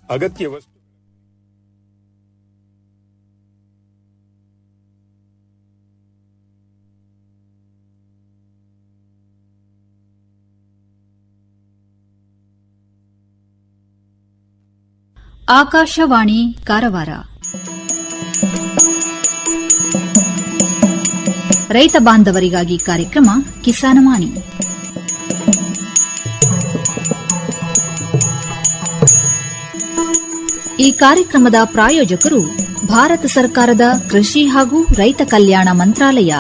ಅಗತ್ಯ ವಸ್ತು ಆಕಾಶವಾಣಿ ಕಾರವಾರ ರೈತ ಬಾಂಧವರಿಗಾಗಿ ಕಾರ್ಯಕ್ರಮ ಕಿಸಾನವಾಣಿ ಈ ಕಾರ್ಯಕ್ರಮದ ಪ್ರಾಯೋಜಕರು ಭಾರತ ಸರ್ಕಾರದ ಕೃಷಿ ಹಾಗೂ ರೈತ ಕಲ್ಯಾಣ ಮಂತ್ರಾಲಯ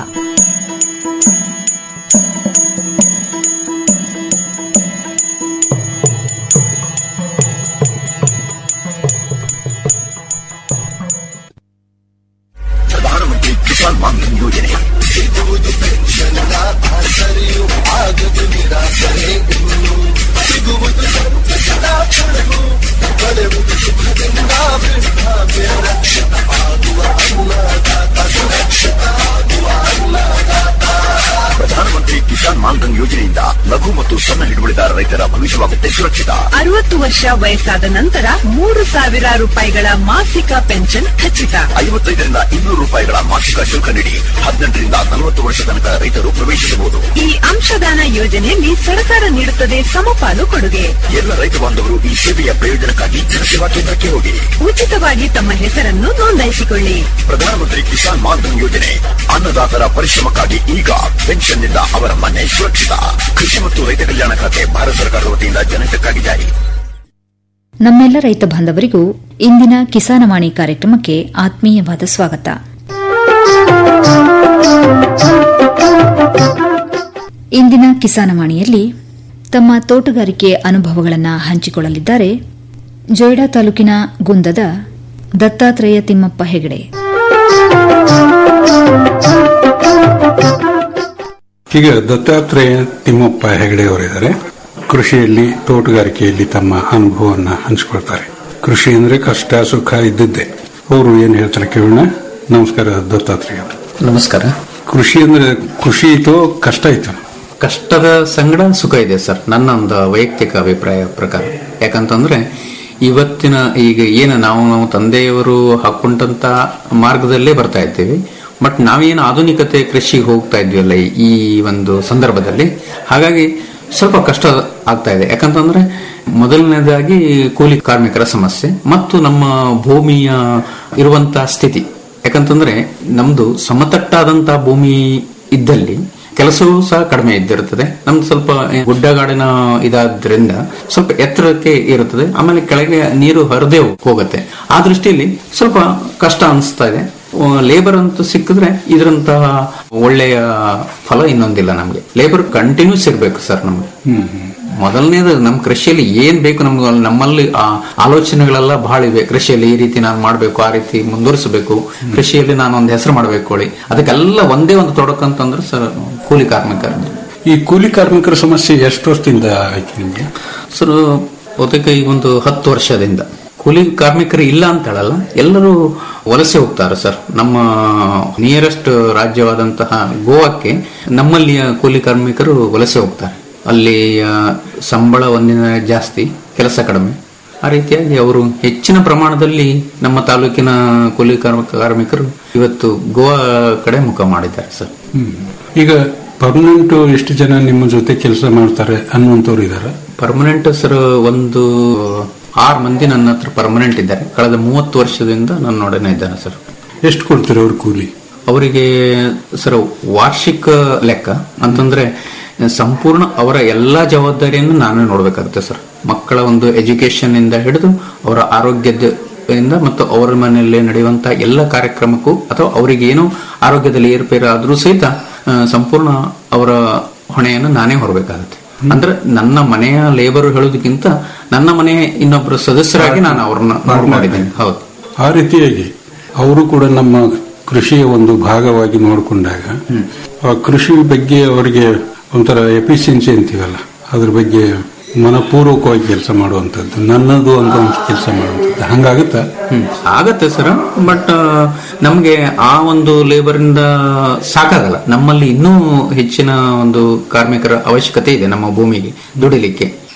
ಪ್ರಧಾನಮಂತ್ರಿ ಕಿಸಾನ್ ಮಾನ್ಧನ್ ಯೋಜನೆ ಸಿಗುವುದು ಪೆನ್ಷನ್ನ ಆಸರೆಯು ಆಗದು ನಿರಾಸರೆ ಇನ್ನು ಸಿಗುವುದು ಸಂತಸದ ಕ್ಷಣವು ಪಡೆಯುವುದು ಸುಖದಿಂದ ವೃದ್ಧಾಪ್ಯ ರಕ್ಷಿತ ಆಗುವ ಅನ್ನದಾತ ಸುರಕ್ಷಿತ ಆಗುವ ಅನ್ನದಾತ ಪ್ರಧಾನಮಂತ್ರಿ ಕಿಸಾನ್ ಮಾನ್ಧನ್ ಯೋಜನೆಯಿಂದ ಲಘು ಮತ್ತು ಸಣ್ಣ ಹಿಡುವಳಿದಾರ ರೈತರ ಭವಿಷ್ಯವಾಗುತ್ತೆ ಸುರಕ್ಷಿತ ಅರವತ್ತು ವರ್ಷ ವಯಸ್ಸಾದ ನಂತರ ಮೂರು ಸಾವಿರ ರೂಪಾಯಿಗಳ ಮಾಸಿಕ ಪೆನ್ಷನ್ ಖಚಿತ ಐವತ್ತೈದರಿಂದ ಇನ್ನೂರು ರೂಪಾಯಿಗಳ ಮಾಸಿಕ ಶುಲ್ಕ ನೀಡಿ ಹದಿನೆಂಟರಿಂದ ನಲವತ್ತು ವರ್ಷ ತನಕ ರೈತರು ಪ್ರವೇಶಿಸಬಹುದು ಈ ಅಂಶದಾನ ಯೋಜನೆಯಲ್ಲಿ ಸರ್ಕಾರ ನೀಡುತ್ತದೆ ಸಮಪಾಲು ಕೊಡುಗೆ ಎಲ್ಲ ರೈತ ಬಾಂಧವರು ಈ ಸೇವೆಯ ಪ್ರಯೋಜನಕ್ಕಾಗಿ ಜನಸೇವಾ ಕೇಂದ್ರಕ್ಕೆ ಹೋಗಿ ಉಚಿತವಾಗಿ ತಮ್ಮ ಹೆಸರನ್ನು ನೋಂದಾಯಿಸಿಕೊಳ್ಳಿ ಪ್ರಧಾನಮಂತ್ರಿ ಕಿಸಾನ್ ಮಾನ್ಧನ್ ಯೋಜನೆ ಅನ್ನದಾತರ ಪರಿಶ್ರಮಕ್ಕಾಗಿ ಈಗ ಪೆನ್ಷನ್ನಿಂದ ಅವರ ಮನೆ ಸುರಕ್ಷಿತ ಕೃಷಿ ಮತ್ತು ರೈತ ಕಲ್ಯಾಣ ಖಾತೆ ಭಾರತ ಸರ್ಕಾರದ ವತಿಯಿಂದ ಜನಹಿತಕ್ಕಾಗಿ ಜಾರಿ ನಮ್ಮೆಲ್ಲ ರೈತ ಬಾಂಧವರಿಗೂ ಇಂದಿನ ಕಿಸಾನವಾಣಿ ಕಾರ್ಯಕ್ರಮಕ್ಕೆ ಆತ್ಮೀಯವಾದ ಸ್ವಾಗತ ಇಂದಿನ ಕಿಸಾನವಾಣಿಯಲ್ಲಿ ತಮ್ಮ ತೋಟಗಾರಿಕೆ ಅನುಭವಗಳನ್ನು ಹಂಚಿಕೊಳ್ಳಲಿದ್ದಾರೆ ಜೊಯ್ಡಾ ತಾಲೂಕಿನ ಗುಂದದ ದತ್ತಾತ್ರೇಯ ತಿಮ್ಮಪ್ಪ ಹೆಗಡೆ ಈಗ ದತ್ತಾತ್ರೇಯ ತಿಮ್ಮಪ್ಪ ಹೆಗಡೆ ಅವರಿದ್ದಾರೆ ಕೃಷಿಯಲ್ಲಿ ತೋಟಗಾರಿಕೆಯಲ್ಲಿ ತಮ್ಮ ಅನುಭವವನ್ನ ಹಂಚಿಕೊಳ್ತಾರೆ ಕೃಷಿ ಅಂದ್ರೆ ಕಷ್ಟ ಸುಖ ಇದ್ದದ್ದೇ ಅವರು ಏನ್ ಹೇಳ್ತಾರೆ ಕೇಳೋಣ ನಮಸ್ಕಾರ ದತ್ತಾತ್ರೇಯ ಅವರೇ. ನಮಸ್ಕಾರ ಕೃಷಿ ಅಂದ್ರೆ ಖುಷಿ ಇತ್ತು ಕಷ್ಟ ಇತ್ತು ಕಷ್ಟದ ಸಂಗಡ ಸುಖ ಇದೆ ಸರ್ ನನ್ನ ಒಂದು ವೈಯಕ್ತಿಕ ಅಭಿಪ್ರಾಯ ಪ್ರಕಾರ ಯಾಕಂತಂದ್ರೆ ಇವತ್ತಿನ ಈಗ ಏನು ನಾವು ನಾವು ತಂದೆಯವರು ಹಾಕೊಂಡಂತ ಮಾರ್ಗದಲ್ಲೇ ಬರ್ತಾ ಇದ್ದೀವಿ ಬಟ್ ನಾವೇನು ಆಧುನಿಕತೆ ಕೃಷಿಗೆ ಹೋಗ್ತಾ ಇದ್ವಲ್ಲ ಈ ಒಂದು ಸಂದರ್ಭದಲ್ಲಿ ಹಾಗಾಗಿ ಸ್ವಲ್ಪ ಕಷ್ಟ ಆಗ್ತಾ ಇದೆ ಯಾಕಂತಂದ್ರೆ ಮೊದಲನೇದಾಗಿ ಕೂಲಿ ಕಾರ್ಮಿಕರ ಸಮಸ್ಯೆ ಮತ್ತು ನಮ್ಮ ಭೂಮಿಯ ಇರುವಂತ ಸ್ಥಿತಿ ಯಾಕಂತಂದ್ರೆ ನಮ್ದು ಸಮತಟ್ಟಾದಂತ ಭೂಮಿ ಇದ್ದಲ್ಲಿ ಕೆಲಸವೂ ಸಹ ಕಡಿಮೆ ಇದ್ದಿರುತ್ತದೆ ನಮ್ದು ಸ್ವಲ್ಪ ಗುಡ್ಡಗಾಡಿನ ಇದಾದ್ರಿಂದ ಸ್ವಲ್ಪ ಎತ್ತರಕ್ಕೆ ಇರುತ್ತದೆ ಆಮೇಲೆ ಕೆಳಗೆ ನೀರು ಹರಿದೇ ಹೋಗುತ್ತೆ ಆ ದೃಷ್ಟಿಯಲ್ಲಿ ಸ್ವಲ್ಪ ಕಷ್ಟ ಅನಿಸ್ತಾ ಇದೆ ಲೇಬರ್ ಅಂತೂ ಸಿಕ್ಕಿದ್ರೆ ಇದರಂತಹ ಒಳ್ಳೆಯ ಫಲ ಇನ್ನೊಂದಿಲ್ಲ ನಮ್ಗೆ ಲೇಬರ್ ಕಂಟಿನ್ಯೂಸ್ ಇರ್ಬೇಕು ಸರ್ ನಮ್ಗೆ ಮೊದಲನೇದು ನಮ್ಮ ಕೃಷಿಯಲ್ಲಿ ಏನ್ ಬೇಕು ನಮ್ಗೆ ನಮ್ಮಲ್ಲಿ ಆ ಆಲೋಚನೆಗಳೆಲ್ಲ ಬಹಳ ಇವೆ ಕೃಷಿಯಲ್ಲಿ ಈ ರೀತಿ ನಾನು ಮಾಡಬೇಕು ಆ ರೀತಿ ಮುಂದುವರಿಸಬೇಕು ಕೃಷಿಯಲ್ಲಿ ನಾನು ಒಂದು ಹೆಸರು ಮಾಡಬೇಕು ಹೇಳಿ ಅದಕ್ಕೆಲ್ಲ ಒಂದೇ ಒಂದು ತೊಡಕಂತಂದ್ರೆ ಸರ್ ಕೂಲಿ ಕಾರ್ಮಿಕರ ಈ ಕೂಲಿ ಕಾರ್ಮಿಕರ ಸಮಸ್ಯೆ ಎಷ್ಟು ವರ್ಷದಿಂದ ಆಯ್ತು ನಿಮ್ಗೆ ಸರ್ ಬಹುತೇಕ ಈಗ ಒಂದು ಹತ್ತು ವರ್ಷದಿಂದ ಕೂಲಿ ಕಾರ್ಮಿಕರು ಇಲ್ಲ ಅಂತ ಹೇಳಲ್ಲ ಎಲ್ಲರೂ ವಲಸೆ ಹೋಗ್ತಾರೆ ಸರ್ ನಮ್ಮ ನಿಯರೆಸ್ಟ್ ರಾಜ್ಯವಾದಂತಹ ಗೋವಾಕ್ಕೆ ನಮ್ಮಲ್ಲಿಯ ಕೂಲಿ ಕಾರ್ಮಿಕರು ವಲಸೆ ಹೋಗ್ತಾರೆ ಅಲ್ಲಿ ಆ, ಸಂಬಳ ಒಂದಿನ ಜಾಸ್ತಿ ಕೆಲಸ ಕಡಿಮೆ ಆ ರೀತಿಯಾಗಿ ಅವರು ಹೆಚ್ಚಿನ ಪ್ರಮಾಣದಲ್ಲಿ ನಮ್ಮ ತಾಲೂಕಿನ ಕೂಲಿ ಕಾರ್ಮಿಕ ಕಾರ್ಮಿಕರು ಇವತ್ತು ಗೋವಾ ಕಡೆ ಮುಖ ಮಾಡಿದ್ದಾರೆ ಸರ್ ಹ್ಮ್. ಈಗ ಪರ್ಮನೆಂಟ್ ಎಷ್ಟು ಜನ ನಿಮ್ಮ ಜೊತೆ ಕೆಲಸ ಮಾಡ್ತಾರೆ ಅನ್ನುವಂಥವ್ರು ಇದಾರೆ ಪರ್ಮನೆಂಟ್ ಸರ್ ಒಂದು ಆರು ಮಂದಿ ನನ್ನ ಹತ್ರ ಪರ್ಮನೆಂಟ್ ಇದ್ದಾರೆ ಕಳೆದ ಮೂವತ್ತು ವರ್ಷದಿಂದ ನನ್ನೊಡನೆ ಇದ್ದಾರೆ ಸರ್ ಎಷ್ಟು ಕೊಡ್ತಾರೆ ಅವ್ರ ಕೂಲಿ ಅವರಿಗೆ ಸರ್ ವಾರ್ಷಿಕ ಲೆಕ್ಕ ಅಂತಂದ್ರೆ ಸಂಪೂರ್ಣ ಅವರ ಎಲ್ಲಾ ಜವಾಬ್ದಾರಿಯನ್ನು ನಾನೇ ನೋಡ್ಬೇಕಾಗುತ್ತೆ ಸರ್ ಮಕ್ಕಳ ಒಂದು ಎಜುಕೇಶನ್ ಇಂದ ಹಿಡಿದು ಅವರ ಆರೋಗ್ಯದ ಇಂದ ಮತ್ತು ಅವರ ಮನೆಯಲ್ಲಿ ನಡೆಯುವಂತ ಎಲ್ಲ ಕಾರ್ಯಕ್ರಮಕ್ಕೂ ಅಥವಾ ಅವರಿಗೆ ಏನೋ ಆರೋಗ್ಯದಲ್ಲಿ ಏರುಪೇರು ಆದ್ರೂ ಸಹಿತ ಆ, ಸಂಪೂರ್ಣ ಅವರ ಹೊಣೆಯನ್ನು ನಾನೇ ಹೊರಬೇಕಾಗುತ್ತೆ ಅಂದ್ರೆ ನನ್ನ ಮನೆಯ ಲೇಬರ್ ಹೇಳೋದಕ್ಕಿಂತ ನನ್ನ ಮನೆಯ ಇನ್ನೊಬ್ಬರು ಸದಸ್ಯರಾಗಿ ನಾನು ಅವ್ರನ್ನ ನೋಡ್ಕೊಂಡಿದ್ದೇನೆ ಹೌದು ಆ ರೀತಿಯಾಗಿ ಅವರು ಕೂಡ ನಮ್ಮ ಕೃಷಿಯ ಒಂದು ಭಾಗವಾಗಿ ನೋಡಿಕೊಂಡಾಗ ಆ ಕೃಷಿ ಬಗ್ಗೆ ಅವರಿಗೆ ಒಂಥರ ಎಫಿಷಿಯನ್ಸಿ ಅಂತೀವಲ್ಲ ಅದ್ರ ಬಗ್ಗೆ ಮನಪೂರ್ವಕವಾಗಿ ಕೆಲಸ ಮಾಡುವಂಥದ್ದು ನನ್ನದು ಅಂತ ಒಂದು ಕೆಲಸ ಮಾಡುವಂಥದ್ದು ಹಂಗಾಗುತ್ತಾ ಹ್ಮ್ ಆಗತ್ತೆ ಸರ್ ಬಟ್ ನಮ್ಗೆ ಆ ಒಂದು ಲೇಬರ್ ಇಂದ ಸಾಕಾಗಲ್ಲ ನಮ್ಮಲ್ಲಿ ಇನ್ನೂ ಹೆಚ್ಚಿನ ಒಂದು ಕಾರ್ಮಿಕರ ಅವಶ್ಯಕತೆ ಇದೆ ನಮ್ಮ ಭೂಮಿಗೆ ದುಡಿಲಿಕ್ಕೆ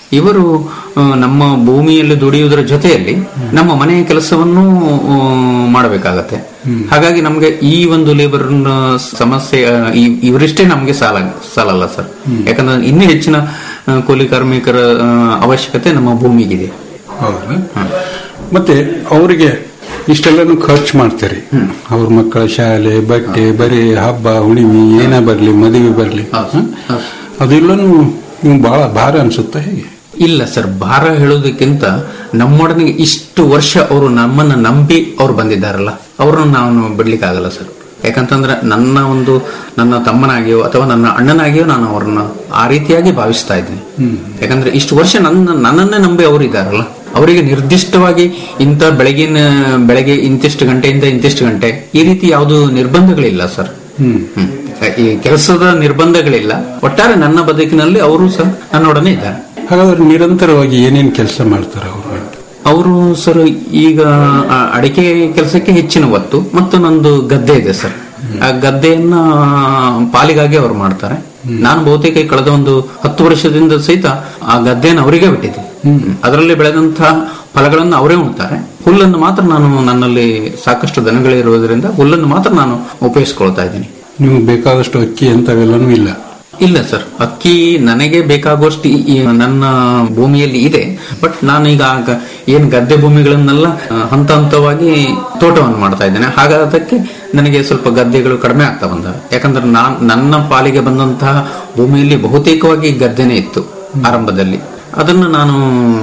ಇವರು ಆ, ನಮ್ಮ ಭೂಮಿಯಲ್ಲಿ ದುಡಿಯುವುದರ ಜೊತೆಯಲ್ಲಿ ನಮ್ಮ ಮನೆಯ ಕೆಲಸವನ್ನು ಆ, ಮಾಡಬೇಕಾಗತ್ತೆ ಹಾಗಾಗಿ ನಮ್ಗೆ ಈ ಒಂದು ಲೇಬರ್ ಸಮಸ್ಯೆ ಆ, ಈ- ಇವರಿಷ್ಟೇ ನಮ್ಗೆ ಸಾಲ ಸಾಲಲ್ಲ ಸರ್ ಯಾಕಂದ್ರೆ ಇನ್ನೂ ಹೆಚ್ಚಿನ ಆ, ಕೂಲಿ ಕಾರ್ಮಿಕರ ಆ, ಅವಶ್ಯಕತೆ ನಮ್ಮ ಭೂಮಿಗಿದೆ ಹೌದಾ ಮತ್ತೆ ಅವರಿಗೆ ಇಷ್ಟೆಲ್ಲನೂ ಖರ್ಚು ಮಾಡ್ತಾರೆ ಅವ್ರ ಮಕ್ಕಳ ಶಾಲೆ ಬಟ್ಟೆ ಬರೀ ಹಬ್ಬ ಹುಣಿಮೆ ಏನೇ ಬರ್ಲಿ ಮದುವೆ ಬರ್ಲಿ ಹೌದು. ಹ? ಅದೆಲ್ಲನೂ ನಿಮ್ಗೆ ಬಹಳ ಭಾರ ಅನ್ಸುತ್ತಾ ಹೇಗೆ ಇಲ್ಲ ಸರ್ ಭಾರ ಹೇಳೋದಕ್ಕಿಂತ ನಮ್ಮೊಡನೆ ಇಷ್ಟು ವರ್ಷ ಅವರು ನಮ್ಮನ್ನ ನಂಬಿ ಅವ್ರು ಬಂದಿದ್ದಾರಲ್ಲ ಅವ್ರನ್ನ ನಾನು ಬಿಡ್ಲಿಕ್ಕಾಗಲ್ಲ ಸರ್ ಯಾಕಂತಂದ್ರೆ ನನ್ನ ಒಂದು ನನ್ನ ತಮ್ಮನಾಗಿಯೋ ಅಥವಾ ನನ್ನ ಅಣ್ಣನಾಗಿಯೋ ನಾನು ಅವ್ರನ್ನ ಆ ರೀತಿಯಾಗಿ ಭಾವಿಸ್ತಾ ಇದ್ದೀನಿ ಯಾಕಂದ್ರೆ ಇಷ್ಟು ವರ್ಷ ನನ್ನ ನನ್ನನ್ನೇ ನಂಬಿ ಅವರು ಇದ್ದಾರಲ್ಲ ಅವರಿಗೆ ನಿರ್ದಿಷ್ಟವಾಗಿ ಇಂಥ ಬೆಳಗಿನ ಬೆಳಗ್ಗೆ ಇಂತಿಷ್ಟು ಗಂಟೆಯಿಂದ ಇಂತಿಷ್ಟು ಗಂಟೆ ಈ ರೀತಿ ಯಾವುದು ನಿರ್ಬಂಧಗಳಿಲ್ಲ ಸರ್ ಹ್ಮ್ ಹ್ಮ್. ಈ ಕೆಲಸದ ನಿರ್ಬಂಧಗಳಿಲ್ಲ ಒಟ್ಟಾರೆ ನನ್ನ ಬದುಕಿನಲ್ಲಿ ಅವರು ಸಹ ನನ್ನೊಡನೆ ಇದ್ದಾರೆ ಹಾಗಾದ್ರೆ ನಿರಂತರವಾಗಿ ಏನೇನ್ ಕೆಲಸ ಮಾಡ್ತಾರೆ ಅವರು ಅವರು ಸರ್ ಈಗ ಆ ಅಡಿಕೆ ಕೆಲಸಕ್ಕೆ ಹೆಚ್ಚಿನ ಒತ್ತು ಮತ್ತು ನಂದು ಗದ್ದೆ ಇದೆ ಸರ್ ಆ ಗದ್ದೆಯನ್ನ ಪಾಲಿಗಾಗಿ ಅವರು ಮಾಡ್ತಾರೆ ನಾನು ಬಹುತೇಕ ಈ ಕಳೆದ ಒಂದು ಹತ್ತು ವರ್ಷದಿಂದ ಸಹಿತ ಆ ಗದ್ದೆಯನ್ನು ಅವರಿಗೆ ಬಿಟ್ಟಿದ್ದೆ ಅದರಲ್ಲಿ ಬೆಳೆದಂತಹ ಫಲಗಳನ್ನು ಅವರೇ ಉಣ್ತಾರೆ ಹುಲ್ಲನ್ನು ಮಾತ್ರ ನಾನು ನನ್ನಲ್ಲಿ ಸಾಕಷ್ಟು ದನಗಳಿರುವುದರಿಂದ ಹುಲ್ಲನ್ನು ಮಾತ್ರ ನಾನು ಉಪಯೋಗಿಸ್ಕೊಳ್ತಾ ಇದ್ದೀನಿ ನೀವು ಬೇಕಾದಷ್ಟು ಅಕ್ಕಿ ಅಂತವೆಲ್ಲನೂ ಇಲ್ಲ ಇಲ್ಲ ಸರ್ ಅಕ್ಕಿ ನನಗೆ ಬೇಕಾಗುವಷ್ಟು ಈ- ಈ ನನ್ನ ಭೂಮಿಯಲ್ಲಿ ಇದೆ ಬಟ್ ನಾನು ಈಗ ಗ- ಏನ್ ಗದ್ದೆ ಭೂಮಿಗಳನ್ನೆಲ್ಲ ಆ, ಹಂತ ಹಂತವಾಗಿ ತೋಟವನ್ನು ಮಾಡ್ತಾ ಇದ್ದೇನೆ ಹಾಗಾದಕ್ಕೆ ನನಗೆ ಸ್ವಲ್ಪ ಗದ್ದೆಗಳು ಕಡಿಮೆ ಆಗ್ತಾ ಬಂದ ಯಾಕಂದ್ರೆ ನಾನ್ ನನ್ನ ಪಾಲಿಗೆ ಬಂದಂತಹ ಭೂಮಿಯಲ್ಲಿ ಬಹುತೇಕವಾಗಿ ಗದ್ದೆನೇ ಇತ್ತು ಆರಂಭದಲ್ಲಿ ಅದನ್ನು ನಾನು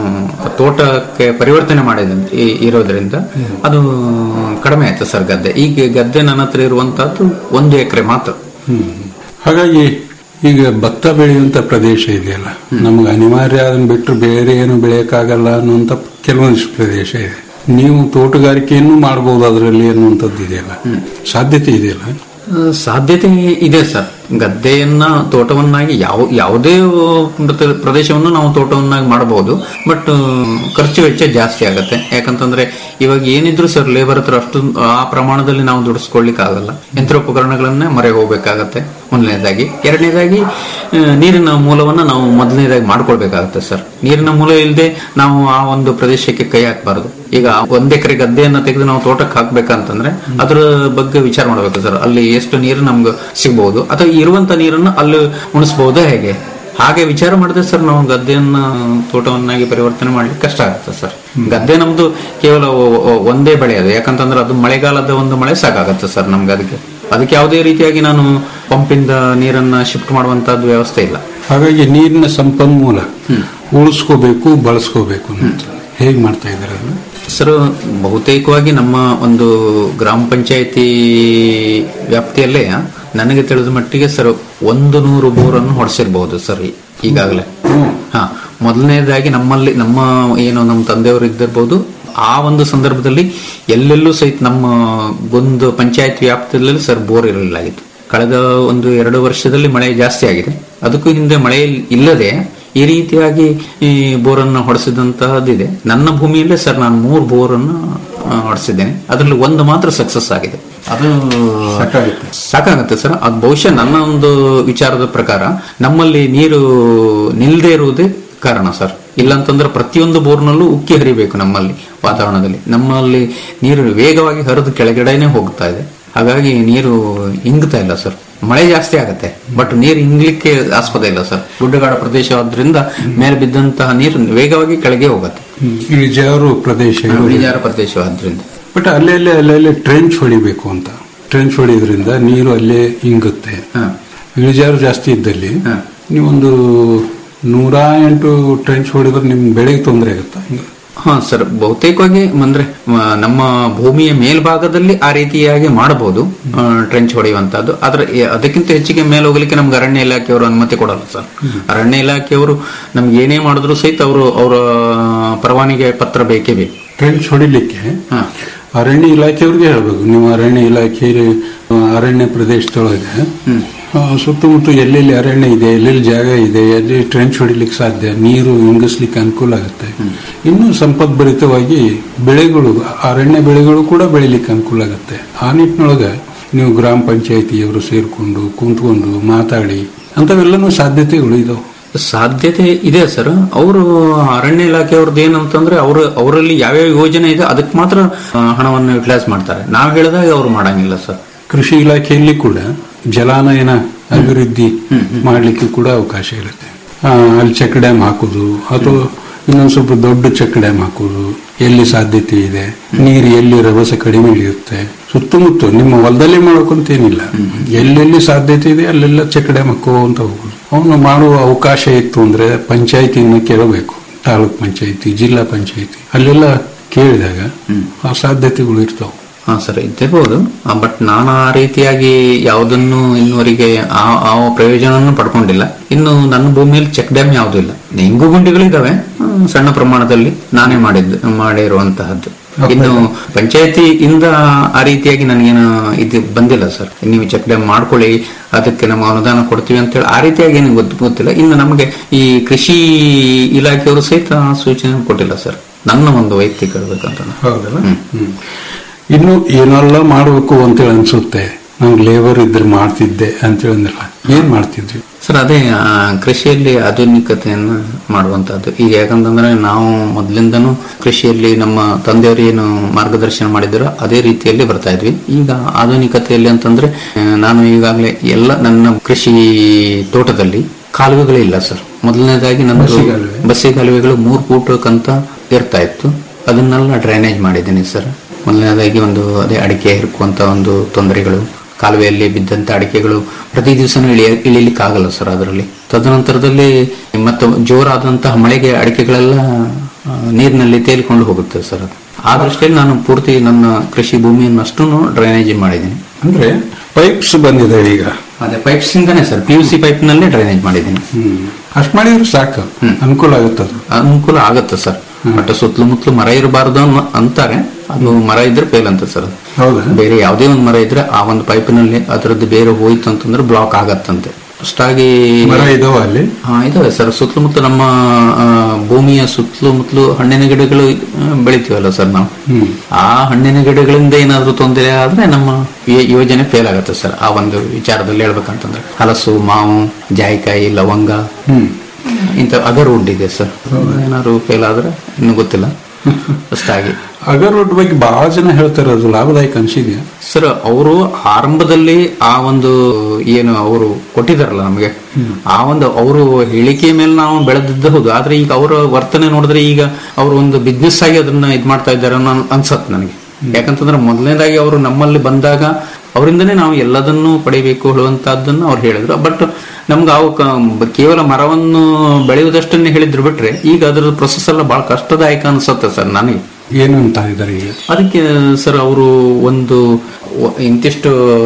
ತೋಟಕ್ಕೆ ಪರಿವರ್ತನೆ ಮಾಡಿದ ಇರೋದ್ರಿಂದ ಅದು ಕಡಿಮೆ ಆಯ್ತು ಸರ್ ಗದ್ದೆ ಈಗ ಗದ್ದೆ ನನ್ನ ಹತ್ರ ಇರುವಂತಹದ್ದು ಒಂದು ಎಕರೆ ಮಾತ್ರ ಹ್ಮ್. ಹಾಗಾಗಿ ಈಗ ಭತ್ತ ಬೆಳೆಯುವಂತ ಪ್ರದೇಶ ಇದೆಯಲ್ಲ ನಮ್ಗೆ ಅನಿವಾರ್ಯ ಅದನ್ನ ಬಿಟ್ಟರೆ ಬೇರೆ ಏನು ಬೆಳೆಯಕ್ಕಾಗಲ್ಲ ಅನ್ನುವಂತ ಕೆಲವೊಂದಿಷ್ಟು ಪ್ರದೇಶ ಇದೆ ನೀವು ತೋಟಗಾರಿಕೆಯನ್ನು ಮಾಡಬಹುದು ಅದರಲ್ಲಿ ಅನ್ನುವಂಥದ್ದು ಇದೆಯಲ್ಲ ಸಾಧ್ಯತೆ ಇದೆಯಲ್ಲ ಆ, ಸಾಧ್ಯತೆ ಇದೆ ಸರ್ ಗದ್ದೆಯನ್ನ ತೋಟವನ್ನಾಗಿ ಯಾವ ಯಾವುದೇ ಪ್ರತ- ಪ್ರದೇಶವನ್ನು ನಾವು ತೋಟವನ್ನಾಗಿ ಮಾಡಬಹುದು ಬಟ್ ಖರ್ಚು ವೆಚ್ಚ ಜಾಸ್ತಿ ಆಗುತ್ತೆ ಯಾಕಂತಂದ್ರೆ ಇವಾಗ ಏನಿದ್ರು ಸರ್ ಲೇಬರ್ ಹತ್ರ ಅಷ್ಟು ಆ ಪ್ರಮಾಣದಲ್ಲಿ ನಾವು ದುಡಿಸ್ಕೊಳ್ಲಿಕ್ಕೆ ಆಗಲ್ಲ ಯಂತ್ರೋಪಕರಣಗಳನ್ನೇ ಮರೆ ಹೋಗ್ಬೇಕಾಗತ್ತೆ ಒಂದನೇದಾಗಿ ಎರಡನೇದಾಗಿ ಆ, ನೀರಿನ ಮೂಲವನ್ನ ನಾವು ಮೊದಲನೇದಾಗಿ ಮಾಡ್ಕೊಳ್ಬೇಕಾಗತ್ತೆ ಸರ್ ನೀರಿನ ಮೂಲ ಇಲ್ಲದೆ ನಾವು ಆ ಒಂದು ಪ್ರದೇಶಕ್ಕೆ ಕೈ ಹಾಕಬಾರದು ಈಗ ಒಂದ್ ಎಕರೆ ಗದ್ದೆಯನ್ನ ತೆಗೆದು ನಾವು ತೋಟಕ್ಕೆ ಹಾಕ್ಬೇಕಂತಂದ್ರೆ ಅದ್ರ ಬಗ್ಗೆ ವಿಚಾರ ಮಾಡ್ಬೇಕು ಸರ್ ಅಲ್ಲಿ ಎಷ್ಟು ನೀರು ನಮ್ಗೆ ಸಿಗಬಹುದು ಅಥವಾ ಇರುವಂತ ನೀರನ್ನು ಅಲ್ಲಿ ಉಣಿಸಬಹುದಾ ಹೇಗೆ ಹಾಗೆ ವಿಚಾರ ಮಾಡಿದ್ರೆ ಸರ್ ನಾವು ಗದ್ದೆಯನ್ನ ತೋಟವನ್ನಾಗಿ ಪರಿವರ್ತನೆ ಮಾಡ್ಲಿಕ್ಕೆ ಕಷ್ಟ ಆಗುತ್ತೆ ಸರ್ ಗದ್ದೆ ನಮ್ದು ಕೇವಲ ಒ- ಒ- ಒಂದೇ ಬೆಳೆ ಅದು ಯಾಕಂತಂದ್ರೆ ಅದು ಮಳೆಗಾಲದ ಒಂದು ಮಳೆ ಸಾಕಾಗತ್ತೆ ಸರ್ ನಮ್ಗೆ ಅದಕ್ಕೆ ಅದಕ್ಕೆ ಯಾವುದೇ ರೀತಿಯಾಗಿ ನಾನು ಪಂಪಿಂದ ನೀರನ್ನ ಶಿಫ್ಟ್ ಮಾಡುವಂತದ್ದು ವ್ಯವಸ್ಥೆ ಇಲ್ಲ ಹಾಗಾಗಿ ನೀರಿನ ಸಂಪನ್ಮೂಲ ಉಳಿಸ್ಕೋಬೇಕು ಬಳಸ್ಕೋಬೇಕು ಅಂತ ಹೇಗೆ ಮಾಡ್ತಾ ಇದ್ದಾರೆ ಅದನ್ನ ಸರ್ ಬಹುತೇಕವಾಗಿ ನಮ್ಮ ಒಂದು ಗ್ರಾಮ ಪಂಚಾಯತಿ ವ್ಯಾಪ್ತಿಯಲ್ಲೇ ನನಗೆ ತಿಳಿದ ಮಟ್ಟಿಗೆ ಸರ್ ಒಂದು ನೂರು ಬೋರನ್ನು ಹೊಡೆಸಿರ್ಬಹುದು ಸರ್ ಈ- ಈಗಾಗಲೇ ಹಾ ಮೊದಲನೇದಾಗಿ ನಮ್ಮಲ್ಲಿ ನಮ್ಮ ಏನು ನಮ್ಮ ತಂದೆಯವರು ಇದ್ದಿರ್ಬೋದು ಆ ಒಂದು ಸಂದರ್ಭದಲ್ಲಿ ಎಲ್ಲೆಲ್ಲೂ ಸಹಿತ ನಮ್ಮ ಒಂದು ಪಂಚಾಯತ್ ವ್ಯಾಪ್ತಿಯಲ್ಲಿ ಸರ್ ಬೋರ್ ಇರಲಿಲ್ಲಾಗಿತ್ತು ಕಳೆದ ಒಂದು ಎರಡು ವರ್ಷದಲ್ಲಿ ಮಳೆ ಜಾಸ್ತಿ ಆಗಿದೆ ಅದಕ್ಕೂ ಹಿಂದೆ ಮಳೆ ಇಲ್ಲದೆ ಈ ರೀತಿಯಾಗಿ ಈ ಬೋರನ್ನು ಹೊಡೆಸಿದಂತಹದ್ದಿದೆ ನನ್ನ ಭೂಮಿಯಲ್ಲೇ ಸರ್ ನಾನು ಮೂರು ಬೋರನ್ನು ಆ, ಹೊಡೆಸಿದ್ದೇನೆ ಅದರಲ್ಲಿ ಒಂದು ಮಾತ್ರ ಸಕ್ಸಸ್ ಆಗಿದೆ ಅದು ಸಾಕಾಗುತ್ತೆ. ಸಾಕಾಗುತ್ತೆ ಸರ್ ಅದು ಬಹುಶಃ ನನ್ನ ಒಂದು ವಿಚಾರದ ಪ್ರಕಾರ ನಮ್ಮಲ್ಲಿ ನೀರು ನಿಲ್ಲದೆ ಇರುವುದೇ ಕಾರಣ ಸರ್ ಇಲ್ಲಂತಂದ್ರೆ ಪ್ರತಿಯೊಂದು ಬೋರ್ನಲ್ಲೂ ಉಕ್ಕಿ ಹರಿಬೇಕು ನಮ್ಮಲ್ಲಿ ವಾತಾವರಣದಲ್ಲಿ ನಮ್ಮಲ್ಲಿ ನೀರು ವೇಗವಾಗಿ ಹರಿದು ಕೆಳಗಡೆನೆ ಹೋಗ್ತಾ ಇದೆ ಹಾಗಾಗಿ ನೀರು ಇಂಗ್ತಾ ಇಲ್ಲ ಸರ್ ಮಳೆ ಜಾಸ್ತಿ ಆಗುತ್ತೆ ಬಟ್ ನೀರು ಇಂಗ್ಲಿಕ್ಕೆ ಆಸ್ಪದ ಇಲ್ಲ ಸರ್ ಗುಡ್ಡಗಾಡ ಪ್ರದೇಶವಾದ್ರಿಂದ ಮೇಲೆ ಬಿದ್ದಂತಹ ನೀರು ವೇಗವಾಗಿ ಕೆಳಗೆ ಹೋಗುತ್ತೆ ಇಳಿಜಾರು ಪ್ರದೇಶ ಇರೋದು. ಇಳಿಜಾರ ಪ್ರದೇಶವಾದ್ರಿಂದ ಬಟ್ ಅಲ್ಲೇ ಅಲ್ಲೇ ಟ್ರೆಂಚ್ ಹೊಡಿಬೇಕು ಅಂತ ಟ್ರೆಂಚ್ ಹೊಡಿಯೋದ್ರಿಂದ ನೀರು ಅಲ್ಲೇ ಇಂಗುತ್ತೆ ಹಾ. ಇಳಿಜಾರು ಜಾಸ್ತಿ ಇದ್ದಲ್ಲಿ ಹಾ. ನೀವೊಂದು ನೂರ ಎಂಟು ಟ್ರೆಂಚ್ ಹೊಡಿದ್ರೆ ನಿಮ್ ಬೆಳೆಗೆ ತೊಂದರೆ ಆಗುತ್ತಾ ಹಿಂಗೆ ಹಾ ಸರ್ ಬಹುತೇಕವಾಗಿ ಅಂದ್ರೆ ಮ, ನಮ್ಮ ಭೂಮಿಯ ಮೇಲ್ಭಾಗದಲ್ಲಿ ಆ ರೀತಿಯಾಗಿ ಮಾಡಬಹುದು ಟ್ರೆಂಚ್ ಹೊಡೆಯುವಂತದ್ದು ಆದ್ರೆ ಎ- ಅದಕ್ಕಿಂತ ಹೆಚ್ಚಿಗೆ ಮೇಲೆ ಹೋಗ್ಲಿಕ್ಕೆ ನಮ್ಗೆ ಅರಣ್ಯ ಇಲಾಖೆಯವರು ಅನುಮತಿ ಕೊಡಲ್ಲ ಸರ್ ಅರಣ್ಯ ಇಲಾಖೆಯವರು ನಮ್ಗೆ ಏನೇ ಮಾಡಿದ್ರು ಸಹಿತ ಅವರು ಅವರ ಪರವಾನಗಿ ಪತ್ರ ಬೇಕೇ ಬೇಕು ಟ್ರೆಂಚ್ ಹೊಡಿಲಿಕ್ಕೆ ಹಾ. ಅರಣ್ಯ ಇಲಾಖೆಯವ್ರಿಗೆ ಹೇಳ್ಬೇಕು ನೀವು ಅರಣ್ಯ ಇಲಾಖೆ ಆ, ಅರಣ್ಯ ಪ್ರದೇಶದೊಳಗೆ ಆ, ಸುತ್ತಮುತ್ತ ಎಲ್ಲೆಲ್ಲಿ ಅರಣ್ಯ ಇದೆ ಎಲ್ಲೆಲ್ಲಿ ಜಾಗ ಇದೆ ಎಲ್ಲಿ ಟ್ರೆಂಚ್ ಹೊಡಿಲಿಕ್ಕೆ ಸಾಧ್ಯ ನೀರು ಇಂಗಿಸ್ಲಿಕ್ಕೆ ಅನುಕೂಲ ಆಗುತ್ತೆ ಇನ್ನು ಸಂಪದ್ಭರಿತವಾಗಿ ಬೆಳೆಗಳು ಅರಣ್ಯ ಬೆಳೆಗಳು ಕೂಡ ಬೆಳಿಲಿಕ್ಕೆ ಅನುಕೂಲ ಆಗುತ್ತೆ ಆ ನಿಟ್ಟಿನೊಳಗೆ ನೀವು ಗ್ರಾಮ ಪಂಚಾಯತಿಯವರು ಸೇರ್ಕೊಂಡು ಕುಂತ್ಕೊಂಡು ಮಾತಾಡಿ ಅಂತವೆಲ್ಲನೂ ಸಾಧ್ಯತೆಗಳು ಇದಾವೆ ಸಾಧ್ಯತೆ ಇದೆ ಸರ್ ಅವರು ಅರಣ್ಯ ಇಲಾಖೆಯವ್ರದ್ದು ಏನಂತಂದ್ರೆ ಅವರು ಅವರಲ್ಲಿ ಯಾವ್ಯಾವ ಯೋಜನೆ ಇದೆ ಅದಕ್ಕೆ ಮಾತ್ರ ಆ, ಹಣವನ್ನು ಯುಟಿಲೈಸ್ ಮಾಡ್ತಾರೆ ನಾವು ಹೇಳಿದಾಗ ಅವ್ರು ಮಾಡಂಗಿಲ್ಲ ಸರ್ ಕೃಷಿ ಇಲಾಖೆಯಲ್ಲಿ ಕೂಡ ಜಲಾನಯನ ಅಭಿವೃದ್ಧಿ ಮಾಡಲಿಕ್ಕೆ ಕೂಡ ಅವಕಾಶ ಇರುತ್ತೆ ಆ, ಅಲ್ಲಿ ಚೆಕ್ ಡ್ಯಾಮ್ ಹಾಕುದು ಅಥವಾ ಇನ್ನೊಂದು ಸ್ವಲ್ಪ ದೊಡ್ಡ ಚೆಕ್ ಡ್ಯಾಮ್ ಹಾಕುದು ಎಲ್ಲಿ ಸಾಧ್ಯತೆ ಇದೆ ನೀರು ಎಲ್ಲಿ ರಭಸ ಕಡಿಮೆ ಇಳಿಯುತ್ತೆ ಸುತ್ತಮುತ್ತ ನಿಮ್ಮ ಹೊಲದಲ್ಲೇ ಮಾಡೋಕಂತೇನಿಲ್ಲ ಎಲ್ಲೆಲ್ಲಿ ಸಾಧ್ಯತೆ ಇದೆ ಅಲ್ಲೆಲ್ಲ ಚೆಕ್ ಡ್ಯಾಮ್ ಹಾಕೋಂತ ಹೋಗುದು ಅವನು ಮಾಡುವ ಅವಕಾಶ ಇತ್ತು ಅಂದ್ರೆ ಪಂಚಾಯತಿನ ಕೇಳಬೇಕು ತಾಲೂಕ್ ಪಂಚಾಯತಿ ಜಿಲ್ಲಾ ಪಂಚಾಯತಿ ಅಲ್ಲೆಲ್ಲ ಕೇಳಿದಾಗ ಆ ಸಾಧ್ಯತೆಗಳು ಇರ್ತಾವೆ ಹಾ ಸರ್ ಇದ್ದಿರ್ಬೋದು ಬಟ್ ನಾನು ಆ ರೀತಿಯಾಗಿ ಯಾವುದನ್ನು ಇನ್ನುವರೆಗೆ ಆ ಆ ಪ್ರಯೋಜನವನ್ನು ಪಡ್ಕೊಂಡಿಲ್ಲ ಇನ್ನು ನನ್ನ ಭೂಮಿಯಲ್ಲಿ ಚೆಕ್ ಡ್ಯಾಮ್ ಯಾವುದೂ ಇಲ್ಲ ಇಂಗು ಗುಂಡಿಗಳಿದಾವೆ ಆ, ಸಣ್ಣ ಪ್ರಮಾಣದಲ್ಲಿ ನಾನೇ ಮಾಡಿದ್ದು ಮಾಡಿರುವಂತಹದ್ದು ಇನ್ನು ಪಂಚಾಯತಿ ಇಂದ ಆ ರೀತಿಯಾಗಿ ನನಗೇನು ಇದು ಬಂದಿಲ್ಲ ಸರ್ ನೀವು ಚೆಕ್ ಡ್ಯಾಮ್ ಮಾಡ್ಕೊಳ್ಳಿ ಅದಕ್ಕೆ ನಮ್ಮ ಅನುದಾನ ಕೊಡ್ತೀವಿ ಅಂತ ಹೇಳಿ ಆ ರೀತಿಯಾಗಿ ಏನು ಗೊತ್ತು ಗೊತ್ತಿಲ್ಲ ಇನ್ನು ನಮಗೆ ಈ ಕೃಷಿ ಇಲಾಖೆಯವರು ಸಹಿತ ಆ ಸೂಚನೆ ಕೊಟ್ಟಿಲ್ಲ ಸರ್ ನನ್ನ ಒಂದು ವೈಯಕ್ತಿಕ ಹೇಳ್ಬೇಕಂತ ಹೌದಲ್ಲ ಹ್ಮ್. ಇನ್ನು ಏನೆಲ್ಲ ಮಾಡಬೇಕು ಅಂತೇಳಿ ಅನ್ಸುತ್ತೆ ನಂಗೆ ಲೇಬರ್ ಇದ್ರೆ ಮಾಡ್ತಿದ್ದೆ ಅಂತೇಳಿ ಅಂದಲ್ಲ ಏನ್ ಮಾಡ್ತಿದ್ವಿ ಸರ್ ಅದೇ ಆ, ಕೃಷಿಯಲ್ಲಿ ಆಧುನಿಕತೆಯನ್ನು ಮಾಡುವಂತಹದ್ದು ಈಗ ಯಾಕಂತಂದ್ರೆ ನಾವು ಮೊದಲಿಂದನೂ ಕೃಷಿಯಲ್ಲಿ ನಮ್ಮ ತಂದೆಯವರು ಏನು ಮಾರ್ಗದರ್ಶನ ಮಾಡಿದ್ರು ಅದೇ ರೀತಿಯಲ್ಲಿ ಬರ್ತಾ ಇದ್ವಿ ಈಗ ಆಧುನಿಕತೆಯಲ್ಲಿ ಅಂತಂದ್ರೆ ಆ, ನಾನು ಈಗಾಗಲೇ ಎಲ್ಲ ನನ್ನ ಕೃಷಿ ತೋಟದಲ್ಲಿ ಕಾಲುವೆಗಳಿಲ್ಲ ಸರ್ ಮೊದಲನೇದಾಗಿ ನನ್ನ ಬಸಿಗಾಲುವೆ? ಬಸ್ಸಿ ಕಾಲುವೆಗಳು ಮೂರು ಫೂಟಕ್ಕಂತ ಇರ್ತಾ ಇತ್ತು ಅದನ್ನೆಲ್ಲ ಡ್ರೈನೇಜ್ ಮಾಡಿದ್ದೀನಿ ಸರ್ ಮೊದಲನೇದಾಗಿ ಒಂದು ಅದೇ ಅಡಿಕೆ ಹಿರ್ಕುವಂತ ಒಂದು ತೊಂದರೆಗಳು ಕಾಲುವೆಯಲ್ಲಿ ಬಿದ್ದಂತ ಅಡಿಕೆಗಳು ಪ್ರತಿ ದಿವಸನೂ ಇಳಿಯ ಇಳಿಲಿಕ್ಕಾಗಲ್ಲ ಸರ್ ಅದರಲ್ಲಿ ತದನಂತರದಲ್ಲಿ ಮತ್ತು ಜೋರಾದಂತಹ ಮಳೆಗೆ ಅಡಿಕೆಗಳೆಲ್ಲ ಆ, ನೀರಿನಲ್ಲಿ ತೇಲಿಕೊಂಡು ಹೋಗುತ್ತೆ ಸರ್ ಅದು ಆ ದೃಷ್ಟಿಯಲ್ಲಿ ನಾನು ಪೂರ್ತಿ ನನ್ನ ಕೃಷಿ ಭೂಮಿಯನ್ನು ಅಷ್ಟು ಡ್ರೈನೇಜ್ ಮಾಡಿದ್ದೀನಿ ಅಂದ್ರೆ ಪೈಪ್ಸ್ ಬಂದಿದೆ ಈಗ ಅದೇ ಪೈಪ್ಸ್ ಇಂದಾನೆ sir P U C pipe ನಲ್ಲೇ ಡ್ರೈನೇಜ್ ಮಾಡಿದ್ದೀನಿ ಹ್ಮ್ ಅಷ್ಟ್ ಮಾಡಿದ್ರೆ ಸಾಕು ಅನುಕೂಲ ಆಗುತ್ತದು ಅನುಕೂಲ ಆಗತ್ತೆ ಸರ್ ಬಟ್ ಸುತ್ತಲೂ ಮುತ್ತಲು ಮರ ಇರಬಾರ್ದು ಅನ್ನೋ ಅಂತಾರೆ ಅದು ಮರ ಇದ್ರೆ ಫೇಲ್ ಅಂತ ಸರ್ ಅದು. ಹೌದಾ ಬೇರೆ ಯಾವುದೇ ಒಂದು ಮರ ಇದ್ರೆ ಆ ಒಂದು ಪೈಪಿನಲ್ಲಿ ಅದರದ್ದು ಬೇರೆ ಹೋಯ್ತು ಅಂತಂದ್ರೆ ಬ್ಲಾಕ್ ಆಗತ್ತಂತೆ ಅಷ್ಟಾಗಿ ಮರ ಇದಾವ ಅಲ್ಲಿ ಹಾ ಇದಾವೆ ಸರ್ ಸುತ್ತಮುತ್ತ ನಮ್ಮ ಆ, ಭೂಮಿಯ ಸುತ್ತಲೂ ಮುತ್ತಲು ಹಣ್ಣಿನ ಗಿಡಗಳು ಆ, ಬೆಳಿತೀವಲ್ಲ ಸರ್ ನಾವು ಹ್ಮ್ ಆ ಹಣ್ಣಿನ ಗಿಡಗಳಿಂದ ಏನಾದ್ರೂ ತೊಂದರೆ ಆದ್ರೆ ನಮ್ಮ ಈ ಯೋಜನೆ ಫೇಲ್ ಆಗುತ್ತೆ ಸರ್ ಆ ಒಂದು ವಿಚಾರದಲ್ಲಿ ಹೇಳ್ಬೇಕಂತಂದ್ರೆ ಹಲಸು ಮಾವು ಜಾಯಿಕಾಯಿ ಲವಂಗ ಹ್ಮ್ ಇಂಥ ಅಗರ್ ವುಡ್ ಇದೆ ಸರ್ ಏನಾದ್ರು ಫೇಲ್ ಆದ್ರೆ ಇನ್ನು ಗೊತ್ತಿಲ್ಲ ಅಷ್ಟಾಗಿ ಅಗರ್ವುಡ್ ಬಗ್ಗೆ ಬಹಳ ಜನ ಹೇಳ್ತಾರೆ ಅದು ಲಾಭದಾಯಕ ಅನ್ಸಿದ್ಯಾ ಸರ್ ಅವರು ಆರಂಭದಲ್ಲಿ ಆ ಒಂದು ಏನು ಅವರು ಕೊಟ್ಟಿದಾರಲ್ಲ ನಮಗೆ ಆ ಒಂದು ಅವರು ಹೇಳಿಕೆಯ ಮೇಲೆ ನಾವು ಬೆಳೆದಿದ್ದ ಹೌದು ಆದ್ರೆ ಈಗ ಅವರ ವರ್ತನೆ ನೋಡಿದ್ರೆ ಈಗ ಅವರು ಒಂದು ಬಿಸ್ನೆಸ್ ಆಗಿ ಅದನ್ನ ಇದ್ ಮಾಡ್ತಾ ಇದ್ದಾರೆ ಅನ್ನೋ ಅನ್ಸತ್ ನನಗೆ ಯಾಕಂತಂದ್ರೆ ಮೊದಲನೇದಾಗಿ ಅವರು ನಮ್ಮಲ್ಲಿ ಬಂದಾಗ ಅವರಿಂದನೇ ನಾವು ಎಲ್ಲದನ್ನೂ ಪಡಿಬೇಕು ಹೇಳುವಂತಹದ್ದನ್ನು ಅವ್ರು ಹೇಳಿದ್ರು ಬಟ್ ನಮ್ಗೆ ಅವು ಕ- ಕೇವಲ ಮರವನ್ನು ಬೆಳೆಯುವುದಷ್ಟನ್ನೇ ಹೇಳಿದ್ರು ಬಿಟ್ರೆ ಈಗ ಅದರ ಪ್ರೊಸೆಸ್ ಎಲ್ಲ ಬಹಳ ಕಷ್ಟದಾಯಕ ಅನ್ಸುತ್ತೆ ಸರ್ ನನಗೆ ಏನು ಅಂತ ಇದ್ದಾರೆ ಈಗ ಅದಕ್ಕೆ ಸರ್ ಅವರು ಒಂದು ವ- ಇಂತಿಷ್ಟು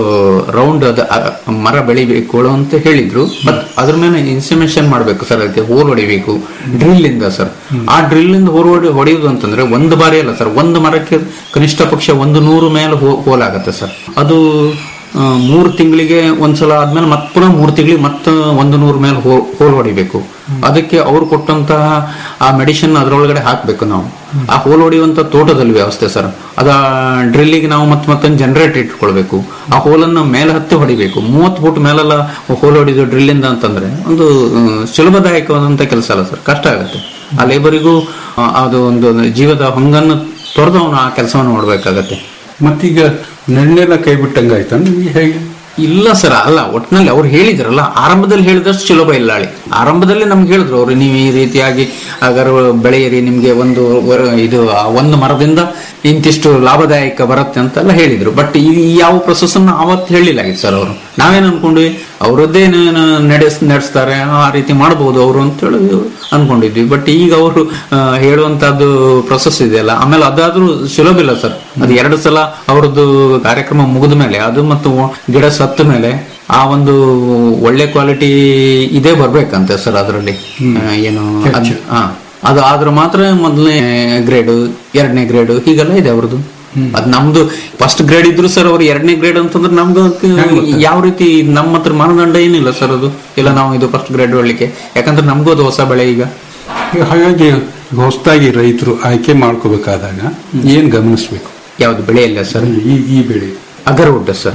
ರೌಂಡ್ ಅದ ಅ- ಮರ ಬೆಳಿಬೇಕು ಅಂತ ಹೇಳಿದ್ರು ಬಟ್ ಅದ್ರ ಮೇಲೆ ಇನ್ಸ್ಟಿಮೇಷನ್ ಮಾಡಬೇಕು ಸರ್ ಅದಕ್ಕೆ ಹೋಲ್ ಹೊಡಿಬೇಕು ಡ್ರಿಲ್ ಇಂದ ಸರ್ ಆ ಡ್ರಿಲ್ ಇಂದ ಹೋಲ್ ಹೊಡಿ ಹೊಡೆಯುವುದು ಅಂತಂದ್ರೆ ಒಂದು ಬಾರಿ ಅಲ್ಲ ಸರ್ ಒಂದು ಮರಕ್ಕೆ ಕನಿಷ್ಠ ಪಕ್ಷ ಒಂದು ನೂರು ಮೇಲೆ ಹೋ- ಹೋಲ್ ಆಗತ್ತೆ ಸರ್ ಅದು ಆ, ಮೂರು ತಿಂಗಳಿಗೆ ಒಂದ್ಸಲ ಆದ್ಮೇಲೆ ಮತ್ತೆ ಪುನಃ ಮೂರು ತಿಂಗಳಿಗೆ ಮತ್ತೆ ಒಂದು ನೂರು ಮೇಲೆ ಹೋ- ಹೋಲ್ ಹೊಡಿಬೇಕು ಅದಕ್ಕೆ ಅವ್ರು ಕೊಟ್ಟಂತಹ ಆ ಮೆಡಿಸಿನ್ ಅದರೊಳಗಡೆ ಹಾಕ್ಬೇಕು ನಾವು ಆ ಹೋಲ್ ಹೊಡೆಯುವಂತ ತೋಟದಲ್ಲಿ ವ್ಯವಸ್ಥೆ ಸರ್ ಅದ ಡ್ರಿಲ್ಲಿಗೆ ನಾವು ಮತ್ತೆ ಮತ್ತೊಂದು ಜನರೇಟರ್ ಇಟ್ಕೊಳ್ಬೇಕು ಆ ಹೋಲನ್ನು ಮೇಲೆ ಹತ್ತಿ ಹೊಡಿಬೇಕು ಮೂವತ್ತು ಫುಟ್ ಮೇಲೆಲ್ಲ ಹೋಲ್ ಹೊಡಿದು ಡ್ರಿಲ್ಲಿಂದ ಅಂತಂದ್ರೆ ಒಂದು ಆ, ಸುಲಭದಾಯಕವಾದಂತ ಕೆಲಸ ಅಲ್ಲ ಸರ್ ಕಷ್ಟ ಆಗುತ್ತೆ ಆ ಲೇಬರಿಗೂ ಆ, ಅದು ಒಂದು ಜೀವದ ಹೊಂಗನ್ನು ತೊರೆದು ಅವನು ಆ ಕೆಲಸವನ್ನು ಮಾಡ್ಬೇಕಾಗತ್ತೆ ಮತ್ತೀಗ ನೆಣ್ಣೆಲ್ಲ ಕೈ ಬಿಟ್ಟಂಗಾಯ್ತಾ ನಿಮ್ಗೆ ಹೇಗೆ ಇಲ್ಲ ಸರ್ ಅಲ್ಲ ಒಟ್ಟಿನಲ್ಲಿ ಅವ್ರು ಹೇಳಿದ್ರಲ್ಲ ಆರಂಭದಲ್ಲಿ ಹೇಳಿದಷ್ಟು ಸುಲಭ ಇಲ್ಲ ಹೇಳಿ ಆರಂಭದಲ್ಲಿ ನಮ್ಗೆ ಹೇಳಿದ್ರು ಅವ್ರು ನೀವು ಈ ರೀತಿಯಾಗಿ ಅಗರ್ ಬೆಳೆಯಿರಿ ನಿಮ್ಗೆ ಒಂದು ವರ- ಇದು ಆ ಒಂದು ಮರದಿಂದ ಇಂತಿಷ್ಟು ಲಾಭದಾಯಕ ಬರುತ್ತೆ ಅಂತೆಲ್ಲ ಹೇಳಿದ್ರು ಬಟ್ ಈ ಈ ಯಾವ ಪ್ರೊಸೆಸ್ ಅನ್ನ ಅವತ್ತು ಹೇಳಿಲ್ಲ ಆಗಿತ್ತು ಸರ್ ಅವರು ನಾವೇನ್ ಅನ್ಕೊಂಡ್ವಿ ಅವರದ್ದೇ ನಡೆಸ್ ನಡೆಸ್ತಾರೆ ಆ ರೀತಿ ಮಾಡಬಹುದು ಅವರು ಅಂತ ಹೇಳಿ ಅನ್ಕೊಂಡಿದ್ವಿ ಬಟ್ ಈಗ ಅವರು ಹೇಳುವಂತಹದ್ದು ಪ್ರೊಸೆಸ್ ಇದೆಯಲ್ಲ ಆಮೇಲೆ ಅದಾದ್ರೂ ಸುಲಭ ಇಲ್ಲ ಸರ್ ಅದು ಎರಡು ಸಲ ಅವ್ರದ್ದು ಕಾರ್ಯಕ್ರಮ ಮುಗಿದ ಮೇಲೆ ಅದು ಮತ್ತು ಗಿಡ ಸತ್ತ ಮೇಲೆ ಆ ಒಂದು ಒಳ್ಳೆ ಕ್ವಾಲಿಟಿ ಇದೇ ಬರ್ಬೇಕಂತೆ ಸರ್ ಅದರಲ್ಲಿ ಏನು ಅದ್- ಹಾ ಅದು ಆದ್ರೆ ಮಾತ್ರ ಮೊದಲನೇ ಗ್ರೇಡ್ ಎರಡನೇ ಗ್ರೇಡ್ ಹೀಗೆಲ್ಲ ಇದೆ ಅವ್ರದ್ದು ಅದ್ ನಮ್ದು ಫಸ್ಟ್ ಗ್ರೇಡ್ ಇದ್ರು ಸರ್ ಅವ್ರು ಎರಡನೇ ಗ್ರೇಡ್ ಅಂತಂದ್ರೆ ನಮ್ದು ಅದಕ್ಕೆ ಯಾವ ರೀತಿ ನಮ್ಮ ಹತ್ರ ಮಾನದಂಡ ಏನಿಲ್ಲ ಸರ್ ಅದು ಇಲ್ಲ ನಾವು ಇದು ಫಸ್ಟ್ ಗ್ರೇಡ್ ಒಳ್ಳಿಕ್ಕೆ ಯಾಕಂದ್ರೆ ನಮಗೂ ಅದು ಹೊಸ ಬೆಳೆ ಈಗ ಈಗ ಹಾಗಾಗಿ ಹೊಸದಾಗಿ ರೈತರು ಆಯ್ಕೆ ಮಾಡ್ಕೋಬೇಕಾದಾಗ ಏನ್ ಗಮನಿಸ್ಬೇಕು ಯಾವ್ದು ಬೆಳೆ ಇಲ್ಲ ಸರ್ ಈ ಈ ಬೆಳೆ ಅಗರ್ವುಡ್ ಸರ್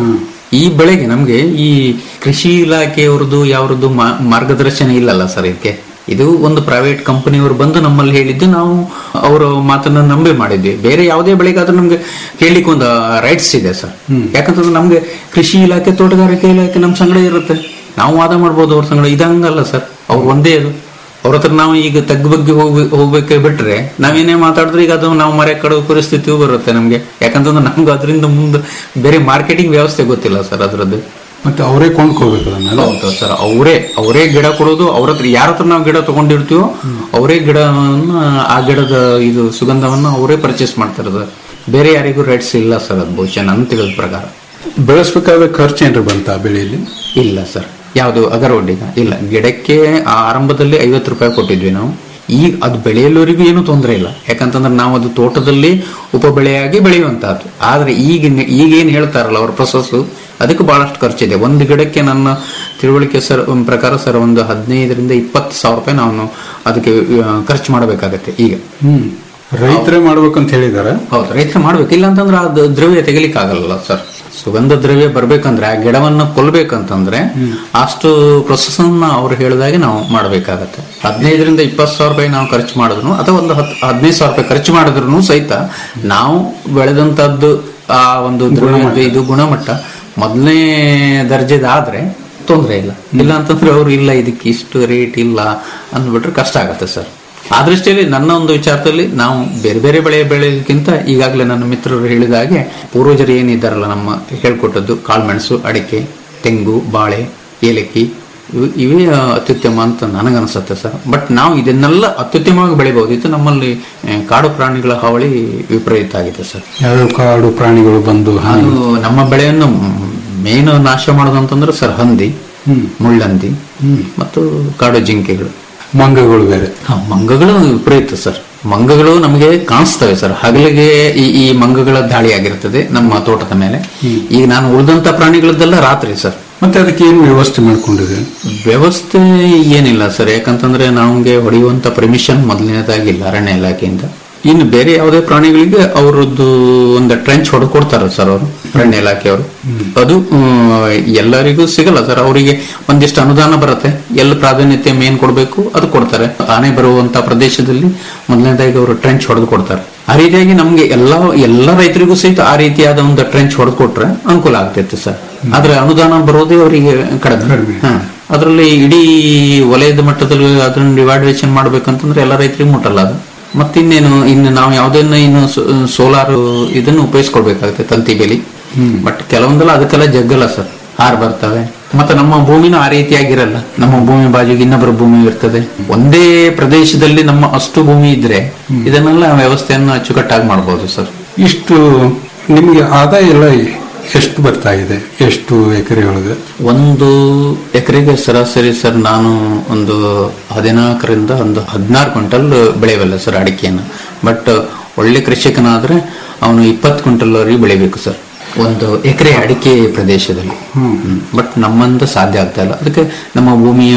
ಈ ಬೆಳೆಗೆ ನಮ್ಗೆ ಈ ಕೃಷಿ ಇಲಾಖೆಯವ್ರದ್ದು ಯಾವ್ರದ್ದು ಮಾ- ಮಾರ್ಗದರ್ಶನ ಇಲ್ಲಲ್ಲ ಸರ್ ಇದಕ್ಕೆ ಇದು ಒಂದು ಪ್ರೈವೇಟ್ ಕಂಪನಿಯವರು ಬಂದು ನಮ್ಮಲ್ಲಿ ಹೇಳಿದ್ದು ನಾವು ಅವರ ಮಾತನ್ನ ನಂಬಿ ಮಾಡಿದ್ವಿ ಬೇರೆ ಯಾವುದೇ ಬೆಳೆಗಾದ್ರೂ ನಮ್ಗೆ ಕೇಳಲಿಕ್ಕೆ ಒಂದು ರೈಟ್ಸ್ ಇದೆ ಸರ್ ಯಾಕಂತಂದ್ರೆ ನಮ್ಗೆ ಕೃಷಿ ಇಲಾಖೆ ತೋಟಗಾರಿಕೆ ಇಲಾಖೆ ನಮ್ಮ ಸಂಗಡ ಇರುತ್ತೆ ನಾವು ವಾದ ಮಾಡ್ಬೋದು ಅವ್ರ ಸಂಗಡ ಇದಂಗಲ್ಲ ಸರ್ ಅವ್ರು ಒಂದೇ ಅದು ಅವ್ರ ಹತ್ರ ನಾವು ಈಗ ತಗ್ಗ ಬಗ್ಗೆ ಹೋಗ್ಬೇಕು ಹೋಗ್ಬೇಕೆ ಬಿಟ್ರೆ ನಾವೇನೇ ಮಾತಾಡಿದ್ರೆ ಈಗ ಅದು ನಾವು ಮರೆ ಕಡೋ ಪರಿಸ್ಥಿತಿಯೂ ಬರುತ್ತೆ ನಮ್ಗೆ ಯಾಕಂತಂದ್ರೆ ನಮ್ಗೆ ಅದರಿಂದ ಮುಂದೆ ಬೇರೆ ಮಾರ್ಕೆಟಿಂಗ್ ವ್ಯವಸ್ಥೆ ಗೊತ್ತಿಲ್ಲ ಸರ್ ಅದರದ್ದು ಮತ್ತೆ ಅವರೇ ಕೊಂಡ್ಕೋಬೇಕು ಅದನ್ನೆಲ್ಲ ಹೌದು ಸರ್ ಅವರೇ ಅವರೇ ಗಿಡ ಕೊಡೋದು ಅವ್ರ ಹತ್ರ ಯಾರ ಹತ್ರ ನಾವು ಗಿಡ ತಗೊಂಡಿರ್ತೀವೋ ಅವರೇ ಗಿಡವನ್ನ ಆ ಗಿಡದ ಇದು ಸುಗಂಧವನ್ನ ಅವರೇ ಪರ್ಚೇಸ್ ಮಾಡ್ತಾರೆ ಸರ್ ಬೇರೆ ಯಾರಿಗೂ ರೇಟ್ಸ್ ಇಲ್ಲ ಸರ್ ಅದು ಬಹುಶಃ ನನ್ನ ತಿಳಿದ ಪ್ರಕಾರ ಬೆಳೆಸ್ಬೇಕಾದ ಖರ್ಚು ಏನ್ರಿ ಬಂತ ಆ ಬೆಳೆಯಲ್ಲಿ ಇಲ್ಲ ಸರ್ ಯಾವುದು ಅಗರವಡ್ಡಿಗ ಇಲ್ಲ ಗಿಡಕ್ಕೆ ಆ ಆರಂಭದಲ್ಲಿ ಐವತ್ತು ರೂಪಾಯಿ ಕೊಟ್ಟಿದ್ವಿ ನಾವು ಈಗ ಅದು ಬೆಳೆಯಲ್ಲವರಿಗೂ ಏನು ತೊಂದರೆ ಇಲ್ಲ ಯಾಕಂತಂದ್ರೆ ನಾವು ಅದು ತೋಟದಲ್ಲಿ ಉಪ ಬೆಳೆಯಾಗಿ ಬೆಳೆಯುವಂತಹದ್ದು ಆದ್ರೆ ಈಗ ಈಗ ಏನ್ ಹೇಳ್ತಾರಲ್ಲ ಅವ್ರ ಪ್ರೊಸೆಸ್ ಅದಕ್ಕೆ ಬಹಳಷ್ಟು ಖರ್ಚಿದೆ ಒಂದು ಗಿಡಕ್ಕೆ ನನ್ನ ತಿಳುವಳಿಕೆ ಸರ್ ಒಂದ್ ಪ್ರಕಾರ ಸರ್ ಒಂದು ಹದಿನೈದರಿಂದ ಇಪ್ಪತ್ತು ಸಾವಿರ ರೂಪಾಯಿ ನಾನು ಅದಕ್ಕೆ ಆ, ಖರ್ಚು ಮಾಡಬೇಕಾಗತ್ತೆ ಈಗ ಹ್ಮ್ ರೈತರೇ ಮಾಡ್ಬೇಕಂತ ಹೇಳಿದಾರ ಹೌದು ರೈತರು ಮಾಡ್ಬೇಕು ಇಲ್ಲ ಅಂತಂದ್ರೆ ಅದು ದ್ರವ್ಯ ತೆಗಿಲಿಕ್ಕೆ ಆಗಲ್ಲ ಸರ್ ಸುಗಂಧ ದ್ರವ್ಯ ಬರ್ಬೇಕಂದ್ರೆ ಆ ಗಿಡವನ್ನ ಕೊಲ್ಬೇಕಂತಂದ್ರೆ ಅಷ್ಟು ಪ್ರೊಸೆಸ್ ಅನ್ನ ಅವ್ರು ಹೇಳಿದಾಗೆ ನಾವು ಮಾಡಬೇಕಾಗತ್ತೆ ಹದಿನೈದರಿಂದ ಇಪ್ಪತ್ತು ಸಾವಿರ ರೂಪಾಯಿ ನಾವು ಖರ್ಚು ಮಾಡಿದ್ರು ಅಥವಾ ಒಂದು ಹತ್ತು ಹದಿನೈದು ಸಾವಿರ ರೂಪಾಯಿ ಖರ್ಚು ಮಾಡಿದ್ರು ಸಹಿತ ನಾವು ಬೆಳೆದಂತದ್ದು ಆ ಒಂದು ದ್ರವ್ಯ ಇದು ಗುಣಮಟ್ಟ ಮೊದಲನೇ ದರ್ಜೆದಾದ್ರೆ ತೊಂದರೆ ಇಲ್ಲ ಇಲ್ಲ ಅಂತಂದ್ರೆ ಅವ್ರು ಇಲ್ಲ ಇದಕ್ಕೆ ಇಷ್ಟು ರೇಟ್ ಇಲ್ಲ ಅಂದ್ಬಿಟ್ರೆ ಕಷ್ಟ ಆಗತ್ತೆ ಸರ್ ಆ ದೃಷ್ಟಿಯಲ್ಲಿ ನನ್ನ ಒಂದು ವಿಚಾರದಲ್ಲಿ ನಾವು ಬೇರೆ ಬೇರೆ ಬೆಳೆ ಬೆಳೆಯೋದಕ್ಕಿಂತ ಈಗಾಗಲೇ ನನ್ನ ಮಿತ್ರರು ಹೇಳಿದ ಹಾಗೆ ಪೂರ್ವಜರು ಏನಿದ್ದಾರಲ್ಲ ನಮ್ಮ ಹೇಳ್ಕೊಟ್ಟದ್ದು ಕಾಳುಮೆಣಸು ಅಡಿಕೆ ತೆಂಗು ಬಾಳೆ ಏಲಕ್ಕಿ ಇವು- ಇವೇ ಆ, ಅತ್ಯುತ್ತಮ ಅಂತ ನನಗನ್ಸುತ್ತೆ ಸರ್ ಬಟ್ ನಾವು ಇದನ್ನೆಲ್ಲ ಅತ್ಯುತ್ತಮವಾಗಿ ಬೆಳಿಬಹುದಿತ್ತು ನಮ್ಮಲ್ಲಿ ಆ, ಕಾಡು ಪ್ರಾಣಿಗಳ ಹಾವಳಿ ವಿಪರೀತ ಆಗಿದೆ ಸರ್ ಯಾವ್ಯಾವ ಕಾಡು ಪ್ರಾಣಿಗಳು ಬಂದು ಹಾನಿ ಅದು ನಮ್ಮ ಬೆಳೆಯನ್ನು ಮೇನ್ ನಾಶ ಮಾಡೋದು ಅಂತಂದ್ರೆ ಸರ್ ಹಂದಿ ಮುಳ್ಳಂದಿ ಮತ್ತು ಕಾಡು ಜಿಂಕೆಗಳು ಮಂಗಗಳು ಬೇರೆ ಹಾ, ಮಂಗಗಳು ವಿಪರೀತ ಸರ್ ಮಂಗಗಳು ನಮಗೆ ಕಾಣಿಸ್ತವೆ ಸರ್ ಹಗಲಿಗೆ ಈ ಈ ಮಂಗಗಳ ದಾಳಿ ಆಗಿರ್ತದೆ ನಮ್ಮ ತೋಟದ ಮೇಲೆ ಈಗ ನಾನು ಉಳಿದಂತ ಪ್ರಾಣಿಗಳದ್ದೆಲ್ಲ ರಾತ್ರಿ ಸರ್ ಮತ್ತೆ ಅದಕ್ಕೆ ಏನು ವ್ಯವಸ್ಥೆ ಮಾಡ್ಕೊಂಡಿದೆ ವ್ಯವಸ್ಥೆ ಏನಿಲ್ಲ ಸರ್ ಯಾಕಂತಂದ್ರೆ ನಮಗೆ ಹೊಡೆಯುವಂತ ಪರ್ಮಿಷನ್ ಮೊದಲನೇದಾಗಿಲ್ಲ ಅರಣ್ಯ ಇಲಾಖೆಯಿಂದ ಇನ್ನು ಬೇರೆ ಯಾವುದೇ ಪ್ರಾಣಿಗಳಿಗೆ ಅವರದ್ದು ಒಂದು ಟ್ರೆಂಚ್ ಹೊಡೆದ್ಕೊಡ್ತಾರೆ ಸರ್ ಅವರು ಅರಣ್ಯ ಇಲಾಖೆಯವರು ಅದು ಆ, ಎಲ್ಲರಿಗೂ ಸಿಗಲ್ಲ ಸರ್ ಅವರಿಗೆ ಒಂದಿಷ್ಟು ಅನುದಾನ ಬರುತ್ತೆ ಎಲ್ಲ ಪ್ರಾಧಾನ್ಯತೆ ಮೇನ್ ಕೊಡಬೇಕು ಅದು ಕೊಡ್ತಾರೆ ಆನೆ ಬರುವಂತ ಪ್ರದೇಶದಲ್ಲಿ ಮೊದಲನೇದಾಗಿ ಅವರು ಟ್ರೆಂಚ್ ಹೊಡೆದು ಕೊಡ್ತಾರೆ ಆ ರೀತಿಯಾಗಿ ನಮ್ಗೆ ಎಲ್ಲ ಎಲ್ಲ ರೈತರಿಗೂ ಸಹಿತ ಆ ರೀತಿಯಾದ ಒಂದು ಟ್ರೆಂಚ್ ಹೊಡೆದು ಕೊಟ್ರೆ ಅನುಕೂಲ ಆಗ್ತೈತೆ ಸರ್ ಆದ್ರೆ ಅನುದಾನ ಬರೋದೇ ಅವರಿಗೆ ಕಡಿಮೆ ಹಾ. ಅದರಲ್ಲಿ ಇಡೀ ವಲಯದ ಮಟ್ಟದಲ್ಲಿ ಅದನ್ನ ಡಿವೈಡೇಷನ್ ಮಾಡ್ಬೇಕಂತಂದ್ರೆ ಎಲ್ಲ ರೈತರಿಗೆ ಮುಟ್ಟಲ್ಲ ಅದು ಮತ್ತಿನ್ನೇನು ಇನ್ನು ನಾವು ಯಾವ್ದನ್ನ ಇನ್ನು ಸೋಲಾರ್ ಇದನ್ನು ಉಪಯೋಗಿಸ್ಕೊಳ್ಬೇಕಾಗುತ್ತೆ ತಂತಿ ಬೇಲಿ ಬಟ್ ಕೆಲವೊಂದೆಲ್ಲ ಅದಕ್ಕೆಲ್ಲ ಜಗ್ಗಲ್ಲ ಸರ್ ಹಾರ್ ಬರ್ತವೆ ಮತ್ತೆ ನಮ್ಮ ಭೂಮಿನೂ ಆ ರೀತಿಯಾಗಿರಲ್ಲ ನಮ್ಮ ಭೂಮಿ ಬಾಜುಗೆ ಇನ್ನೊಬ್ಬರ ಭೂಮಿ ಇರ್ತದೆ ಒಂದೇ ಪ್ರದೇಶದಲ್ಲಿ ನಮ್ಮ ಅಷ್ಟು ಭೂಮಿ ಇದ್ರೆ ಇದನ್ನೆಲ್ಲ ವ್ಯವಸ್ಥೆಯನ್ನು ಅಚ್ಚುಕಟ್ಟಾಗಿ ಮಾಡಬಹುದು ಸರ್ ಇಷ್ಟು ನಿಮ್ಗೆ ಆದಾಯ ಎಲ್ಲ ಎಷ್ಟು ಬರ್ತಾ ಇದೆ ಎಷ್ಟು ಎಕರೆ ಒಳಗೆ ಒಂದು ಎಕರೆಗೆ ಸರಾಸರಿ ಸರ್ ನಾನು ಒಂದು ಹದಿನಾಲ್ಕರಿಂದ ಒಂದು ಹದಿನಾರು ಕ್ವಿಂಟಲ್ ಬೆಳೆಯಬಲ್ಲ ಸರ್ ಅಡಿಕೆಯನ್ನು ಬಟ್ ಒಳ್ಳೆ ಕೃಷಿಕನಾದ್ರೆ ಅವನು ಇಪ್ಪತ್ತು ಕ್ವಿಂಟಲ್ ವರೆಗೆ ಬೆಳಿಬೇಕು ಸರ್ ಒಂದು ಎಕರೆ ಅಡಿಕೆ ಪ್ರದೇಶದಲ್ಲಿ ಬಟ್ ನಮ್ಮಂದ ಸಾಧ್ಯ ಆಗ್ತಾ ಇಲ್ಲ ಅದಕ್ಕೆ ನಮ್ಮ ಭೂಮಿಯ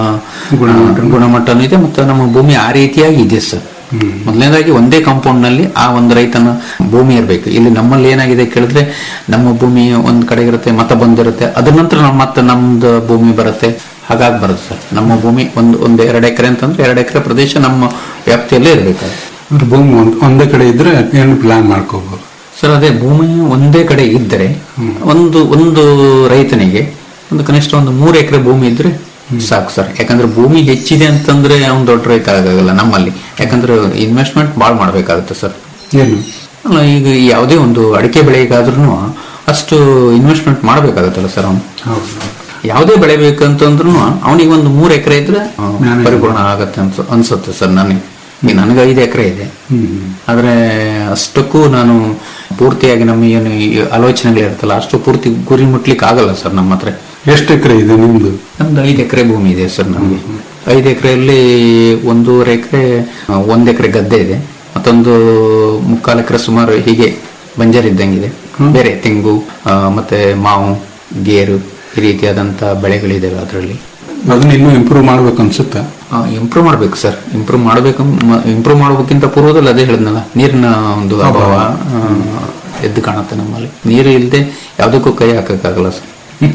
ಗುಣಮಟ್ಟನೂ ಇದೆ ಮತ್ತು ನಮ್ಮ ಭೂಮಿ ಆ ರೀತಿಯಾಗಿ ಇದೆ ಸರ್ ಮೊದಲನೇದಾಗಿ ಒಂದೇ ಕಾಂಪೌಂಡ್ ನಲ್ಲಿ ಆ ಒಂದು ರೈತನ ಭೂಮಿ ಇರಬೇಕು ಇಲ್ಲಿ ನಮ್ಮಲ್ಲಿ ಏನಾಗಿದೆ ಕೇಳಿದ್ರೆ ನಮ್ಮ ಭೂಮಿ ಒಂದ್ ಕಡೆ ಇರುತ್ತೆ ಮತ ಬಂದಿರುತ್ತೆ ಅದ್ರ ನಂತರ ನಮ್ಮ ಮತ್ತೆ ನಮ್ದು ಭೂಮಿ ಬರುತ್ತೆ ಹಾಗಾಗಿ ಬರುತ್ತೆ ಸರ್ ನಮ್ಮ ಭೂಮಿ ಒಂದು ಒಂದು ಎರಡು ಎಕರೆ ಅಂತಂದ್ರೆ ಎರಡು ಎಕರೆ ಪ್ರದೇಶ ನಮ್ಮ ವ್ಯಾಪ್ತಿಯಲ್ಲೇ ಇರಬೇಕು ಅಂದ್ರೆ ಭೂಮಿ ಒಂದ್- ಒಂದೇ ಕಡೆ ಇದ್ರೆ ಏನು ಪ್ಲಾನ್ ಮಾಡ್ಕೋಬಹುದು ಸರ್ ಅದೇ ಭೂಮಿ ಒಂದೇ ಕಡೆ ಇದ್ದರೆ ಒಂದು ಒಂದು ರೈತನಿಗೆ ಒಂದು ಕನಿಷ್ಠ ಒಂದು ಮೂರು ಎಕರೆ ಭೂಮಿ ಇದ್ರೆ ಸಾಕು ಸರ್ ಯಾಕಂದ್ರೆ ಭೂಮಿ ಹೆಚ್ಚಿದೆ ಅಂತಂದ್ರೆ ಅವ್ನು ದೊಡ್ಡ ರೈತ ಆಗಲ್ಲ ನಮ್ಮಲ್ಲಿ ಯಾಕಂದ್ರೆ ಇನ್ವೆಸ್ಟ್ಮೆಂಟ್ ಭಾಳ ಮಾಡ್ಬೇಕಾಗುತ್ತೆ ಸರ್ ಏನು ಅಲ್ಲ, ಈಗ ಯಾವುದೇ ಒಂದು ಅಡಿಕೆ ಬೆಳೆಗಾದ್ರೂ ಅಷ್ಟು ಇನ್ವೆಸ್ಟ್ಮೆಂಟ್ ಮಾಡಬೇಕಾಗತ್ತಲ್ಲ ಸರ್ ಅವನು ಹೌದು ಯಾವುದೇ ಬೆಳೆ ಬೇಕಂತಂದ್ರೂ ಅವನಿಗೆ ಒಂದು ಮೂರು ಎಕರೆ ಇದ್ರೆ ಆ, Manage ಪರಿಪೂರ್ಣ ಆಗತ್ತೆ ಅನ್ಸ ಅನ್ಸುತ್ತೆ ಸರ್ ನನಗೆ ಈಗ ನನಗೆ ಐದು ಎಕರೆ ಇದೆ ಹ್ಮ್ ಆದ್ರೆ ಅಷ್ಟಕ್ಕೂ ನಾನು ಪೂರ್ತಿಯಾಗಿ ನಮ್ಮ ಏನು ಈ ಆಲೋಚನೆಗಳಿರುತ್ತಲ್ಲ ಅಷ್ಟು ಪೂರ್ತಿ ಗುರಿ ಮುಟ್ಲಿಕ್ಕೆ ಆಗಲ್ಲ ಸರ್ ನಮ್ಮ ಹತ್ರ ಎಷ್ಟು ಎಕರೆ ಇದೆ ನಿಮ್ದು ನಮ್ದು ಐದು ಎಕರೆ ಭೂಮಿ ಇದೆ ಸರ್ ನಮಗೆ ಐದು ಎಕರೆಯಲ್ಲಿ ಒಂದೂವರೆ ಎಕರೆ ಒಂದ್ ಎಕರೆ ಗದ್ದೆ ಇದೆ ಮತ್ತೊಂದು ಮುಕ್ಕಾಲು ಎಕರೆ ಸುಮಾರು ಹೀಗೆ ಬಂಜರ್ ಇದ್ದಂಗಿದೆ ಬೇರೆ ತೆಂಗು ಆ, ಮತ್ತೆ ಮಾವು ಗೇರು ಈ ರೀತಿಯಾದಂತ ಬೆಳೆಗಳಿದಾವೆ ಅದರಲ್ಲಿ ಅದನ್ನ ಇನ್ನೂ ಇಂಪ್ರೂವ್ ಮಾಡ್ಬೇಕು ಅನ್ಸುತ್ತಾ ಇಂಪ್ರೂವ್ ಮಾಡ್ಬೇಕು ಸರ್ ಇಂಪ್ರೂವ್ ಮಾಡ್ಬೇಕು ಇಂಪ್ರೂವ್ ಮಾಡೋದಕ್ಕಿಂತ ಪೂರ್ವದಲ್ಲಿ ಅದೇ ಹೇಳಿದ್ನಲ್ಲ ನೀರಿನ ಒಂದು ಅಭಾವ ಆ, ಎದ್ದು ಕಾಣುತ್ತೆ ನಮ್ಮಲ್ಲಿ ನೀರು ಇಲ್ಲದೆ ಯಾವುದಕ್ಕೂ ಕೈ ಹಾಕಕ್ಕಾಗಲ್ಲ ಸರ್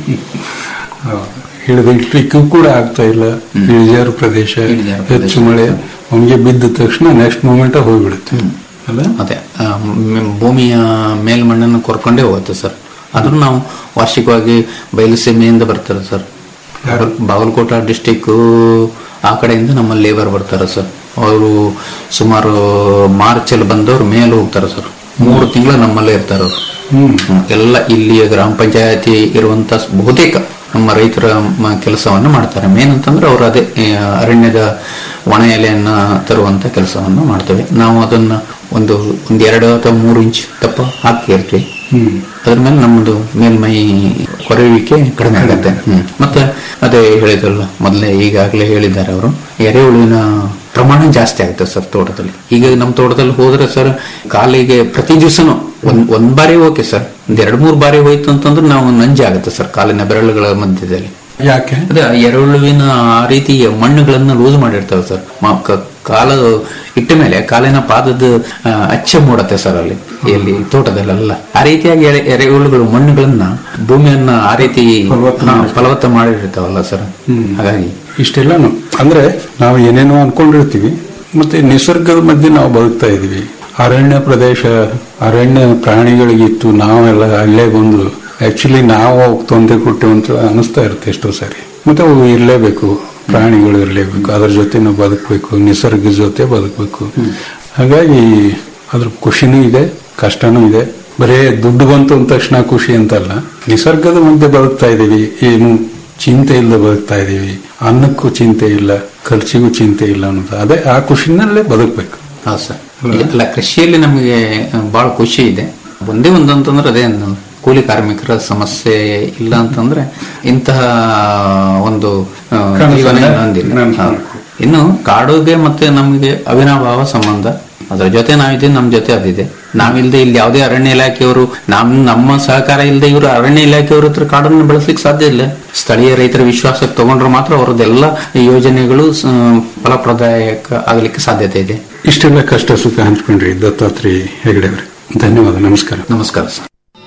ಹಿಡಿದಿಟ್ಲಿಕ್ಕೂ ಕೂಡ ಆಗ್ತಾ ಇಲ್ಲ ಇಳಿಜಾರು ಪ್ರದೇಶ ಇಳಿಜಾರು ಪ್ರದೇಶ. ಹೆಚ್ಚು ಮಳೆ ಒಮ್ಗೆ ಬಿದ್ದ ತಕ್ಷಣ ನೆಕ್ಸ್ಟ್ ಮೂಮೆಂಟ್ ಹೋಗ್ಬಿಡುತ್ತೆ ಅಲ್ಲ ಅದೇ ಆ, ಮ್- ಭೂಮಿಯ ಮೇಲ್ಮಣ್ಣನ್ನು ಕೊರ್ಕೊಂಡೇ ಹೋಗುತ್ತೆ ಸರ್ ಆದ್ರೂ ನಾವು ವಾರ್ಷಿಕವಾಗಿ ಬಯಲುಸೀಮೆಯಿಂದ ಬರ್ತಾರೆ ಸರ್ ಬಾಗಲ್- ಬಾಗಲಕೋಟ ಡಿಸ್ಟಿಕ್ ಆ ಕಡೆಯಿಂದ ನಮ್ಮ ಲೇಬರ್ ಬರ್ತಾರೆ ಸರ್ ಅವರು ಸುಮಾರು ಮಾರ್ಚ್ ಅಲ್ಲಿ ಬಂದವರು ಮೇಲೆ ಹೋಗ್ತಾರೆ ಸರ್ ಮೂರು ತಿಂಗಳು ನಮ್ಮಲ್ಲೇ ಇರ್ತಾರೆ ಅವರು ಎಲ್ಲ ಇಲ್ಲಿಯ ಗ್ರಾಮ ಪಂಚಾಯತಿ ಇರುವಂತ ಬಹುತೇಕ ನಮ್ಮ ರೈತರ ಮ- ಕೆಲಸವನ್ನು ಮಾಡ್ತಾರೆ ಮೇನ್ ಅಂತಂದ್ರೆ ಅವರು ಅದೇ ಆ, ಅರಣ್ಯದ ಒಣ ಎಲೆಯನ್ನ ತರುವಂತ ಕೆಲಸವನ್ನು ಮಾಡ್ತೇವೆ ನಾವು ಅದನ್ನ ಒಂದು ಒಂದ್ ಎರಡು ಅಥವಾ ಮೂರು ಇಂಚ್ ದಪ್ಪ ಹಾಕಿರ್ತೀವಿ ಅದ್ರ ಮೇಲೆ ನಮ್ಮದು ಮೇಲ್ಮೈ ಕೊರೆಯುವಿಕೆ ಕಡಿಮೆ ಆಗುತ್ತೆ ಹ್ಮ್. ಮತ್ತೆ ಅದೇ ಹೇಳಿದ್ರಲ್ಲ ಮೊದಲೇ ಈಗಾಗಲೇ ಹೇಳಿದ್ದಾರೆ ಅವರು ಎರೆಹುಳುವಿನ ಪ್ರಮಾಣ ಜಾಸ್ತಿ ಆಗುತ್ತೆ ಸರ್ ತೋಟದಲ್ಲಿ ಈಗ ನಮ್ಮ ತೋಟದಲ್ಲಿ ಹೋದ್ರೆ ಸರ್ ಕಾಲಿಗೆ ಪ್ರತಿ ದಿವಸನು ಒಂದ್ ಒಂದ್ ಬಾರಿ ಓಕೆ ಸರ್ ಒಂದ್ ಎರಡ್ ಮೂರ್ ಬಾರಿ ಹೋಯ್ತು ಅಂತಂದ್ರೆ ನಾವು ನಂಜಿ ಆಗುತ್ತೆ ಸರ್ ಕಾಲಿನ ಬೆರಳುಗಳ ಮಧ್ಯದಲ್ಲಿ ಯಾಕೆ ಅದೇ ಎರೆಹುಳುವಿನ ಆ ರೀತಿ ಮಣ್ಣುಗಳನ್ನು ಲೂಸ್ ಮಾಡಿರ್ತಾವೆ ಸರ್ ಮ- ಕ- ಕಾಲ ಇಟ್ಟ ಮೇಲೆ ಕಾಲಿನ ಪಾದದ ಆ, ಅಚ್ಚೆ ಮೂಡತ್ತೆ ಸರ್ ಅಲ್ಲಿ ಎಲ್ಲಿ ತೋಟದಲ್ಲೆಲ್ಲ ಆ ರೀತಿಯಾಗಿ ಎರೆ- ಎರೆಹುಳುಗಳು ಮಣ್ಣುಗಳನ್ನ ಭೂಮಿಯನ್ನ ಆ ರೀತಿ ಫಲವತ್ತ ಹಾ, ಫಲವತ್ತ ಮಾಡಿರ್ತಾವಲ್ಲ ಸರ್ ಹಾಗಾಗಿ ಇಷ್ಟೆಲ್ಲಾನು ಅಂದ್ರೆ ನಾವು ಏನೇನೋ ಅನ್ಕೊಂಡಿರ್ತೀವಿ ಮತ್ತೆ ನಿಸರ್ಗದ ಮಧ್ಯೆ ನಾವು ಬದುಕ್ತಾ ಇದೀವಿ ಅರಣ್ಯ ಪ್ರದೇಶ ಅರಣ್ಯ ಪ್ರಾಣಿಗಳಿಗಿತ್ತು ನಾವೆಲ್ಲ ಅಲ್ಲೇ ಬಂದು ಆಕ್ಚುಲಿ ನಾವು ಅವಕ್ಕೆ ತೊಂದರೆ ಕೊಟ್ಟೆವು ಅಂತ ಅನಿಸ್ತಾ ಇರುತ್ತೆ ಎಷ್ಟೋ ಸಾರಿ ಮತ್ತೆ ಅವು ಇರಲೇಬೇಕು ಪ್ರಾಣಿಗಳು ಇರಲೇಬೇಕು ಅದ್ರ ಜೊತೆ ನಾವು ಬದುಕಬೇಕು ನಿಸರ್ಗದ ಜೊತೆ ಬದುಕಬೇಕು ಹಾಗಾಗಿ ಅದ್ರ ಖುಷಿನೂ ಇದೆ ಕಷ್ಟನೂ ಇದೆ ಬರೇ ದುಡ್ಡು ಬಂತು ಅಂದ ತಕ್ಷಣ ಖುಷಿ ಅಂತಲ್ಲ ನಿಸರ್ಗದ ಮಧ್ಯೆ ಬದುಕ್ತಾ ಇದೀವಿ ಏನು ಚಿಂತೆ ಇಲ್ಲದೆ ಬದುಕ್ತಾ ಇದೀವಿ ಅನ್ನಕ್ಕೂ ಚಿಂತೆ ಇಲ್ಲ ಖರ್ಚಿಗೂ ಚಿಂತೆ ಇಲ್ಲ ಅನ್ನೋದು ಅದೇ ಆ ಖುಷಿನಲ್ಲೇ ಬದುಕಬೇಕು ಹೌದು ಸರ್ ಅಲ್ಲ ಕೃಷಿಯಲ್ಲಿ ನಮಗೆ ಬಹಳ ಖುಷಿ ಇದೆ ಒಂದೇ ಒಂದು ಅಂತಂದ್ರೆ ಅದೇ ಒಂದು ಕೂಲಿ ಕಾರ್ಮಿಕರ ಸಮಸ್ಯೆ ಇಲ್ಲ ಅಂತಂದ್ರೆ ಇಂತಹ ಒಂದು ಆ, ಕನಸನ್ನ ಜೀವನ ಇನ್ನೊಂದಿಲ್ಲ ನಾನು ಹೌದು. ಇನ್ನು ಕಾಡುಗೆ ಮತ್ತೆ ನಮಗೆ ಅವಿನಾಭಾವ ಸಂಬಂಧ ಅದರ ಜೊತೆ ನಾವಿದ್ದೀವಿ ನಮ್ಮ ಜೊತೆ ಅದಿದೆ ನಾವಿಲ್ದೆ ಇಲ್ಲಿ ಯಾವುದೇ ಅರಣ್ಯ ಇಲಾಖೆಯವರು ನಮ್ ನಮ್ಮ ಸಹಕಾರ ಇಲ್ಲದೆ ಇವರು ಅರಣ್ಯ ಇಲಾಖೆಯವ್ರ ಹತ್ರ ಕಾಡನ್ನು ಬೆಳೆಸ್ಲಿಕ್ಕೆ ಸಾಧ್ಯ ಇಲ್ಲ ಸ್ಥಳೀಯ ರೈತರ ವಿಶ್ವಾಸಕ್ಕೆ ತಗೊಂಡ್ರೆ ಮಾತ್ರ ಅವರದ್ದೆಲ್ಲ ಯೋಜನೆಗಳು ಸ- ಫಲಪ್ರದಾಯಕ ಆಗಲಿಕ್ಕೆ ಸಾಧ್ಯತೆ ಇದೆ ಇಷ್ಟೆಲ್ಲ ಕಷ್ಟ ಸುಖ ಹಂಚ್ಕೊಂಡ್ರಿ ದತ್ತಾತ್ರೇಯ ಹೆಗಡೆ ಅವರೇ ಧನ್ಯವಾದ ನಮಸ್ಕಾರ ನಮಸ್ಕಾರ ಸರ್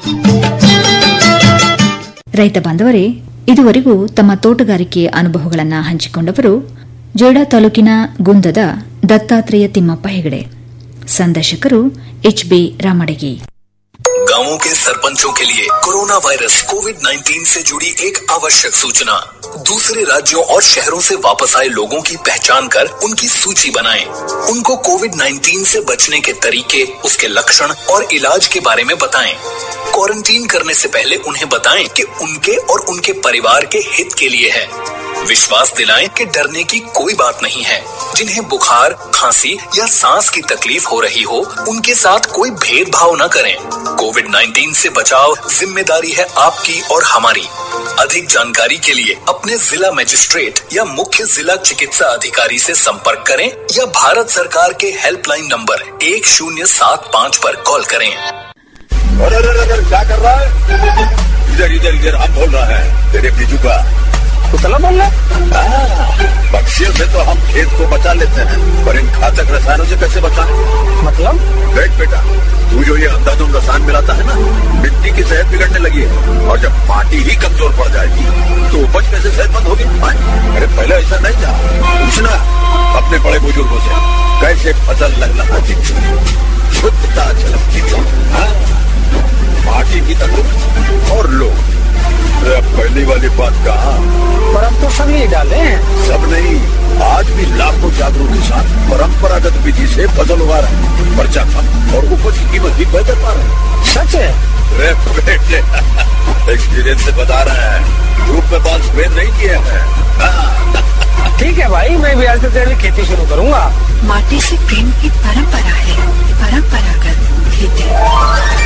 ರೈತ ಬಾಂಧವರೇ ಇದುವರೆಗೂ ತಮ್ಮ ತೋಟಗಾರಿಕೆ ಅನುಭವಗಳನ್ನು ಹಂಚಿಕೊಂಡವರು ಜೋಯಿಡಾ ತಾಲೂಕಿನ ಗುಂದದ ದತ್ತಾತ್ರೇಯ ತಿಮ್ಮಪ್ಪ ಹೆಗಡೆ ಸಂದರ್ಶಕರು ಎಚ್ಬಿ ರಾಮಡಗಿ गांवों के सरपंचों के लिए कोरोना वायरस कोविड 19 से जुड़ी एक आवश्यक सूचना दूसरे राज्यों और शहरों से वापस आए लोगों की पहचान कर उनकी सूची बनाएं। उनको कोविड 19 से बचने के तरीके उसके लक्षण और इलाज के बारे में बताएं। क्वारंटीन करने से पहले उन्हें बताएं कि उनके और उनके परिवार के हित के लिए है विश्वास दिलाएं कि डरने की कोई बात नहीं है जिन्हें बुखार खांसी या सांस की तकलीफ हो रही हो उनके साथ कोई भेदभाव न करें कोविड 19 से बचाव जिम्मेदारी है आपकी और हमारी अधिक जानकारी के लिए अपने जिला मजिस्ट्रेट या मुख्य जिला चिकित्सा अधिकारी से संपर्क करें या भारत सरकार के हेल्पलाइन नंबर एक शून्य सात पाँच पर कॉल करें अरे अरे अरे अरे, क्या कर रहा है इधर इधर इधर हम बोल रहा है तेरे बीजू का कुतला बोल रहा पक्षियों से तो हम खेत को बचा लेते हैं पर इन घातक रसायनों से कैसे बचाएं? मतलब देख बेटा तू जो ये अंधाधुंध रसायन मिलाता है ना मिट्टी की सेहत बिगड़ने लगी है और जब माटी ही कमजोर पड़ जाएगी तो उपज कैसे सेहतमंद होगी हाँ? अरे पहले ऐसा नहीं था पूछना अपने बड़े बुजुर्गों से कैसे फसल लहलहाती थी शुद्धता झलकती थी हाँ? पार्टी की तंदुरुस्त और लोग अरे अब पहली वाली बात कहा पर हम तो सब यही डाले हैं सब नहीं आज भी लाखों जागरूक किसान परंपरागत विधि से फसल उगा रहे हैं खर्चा कम और उपज की कीमत भी बेहतर पा रहे हैं सच है अरे बेटे एक्सपीरियंस से बता रहे हैं धूप में बाल सफेद नहीं किए हैं हाँ, ठीक है भाई मैं भी आज से तेरी खेती शुरू करूंगा माटी से प्रेम की परंपरा है परंपरागत खेती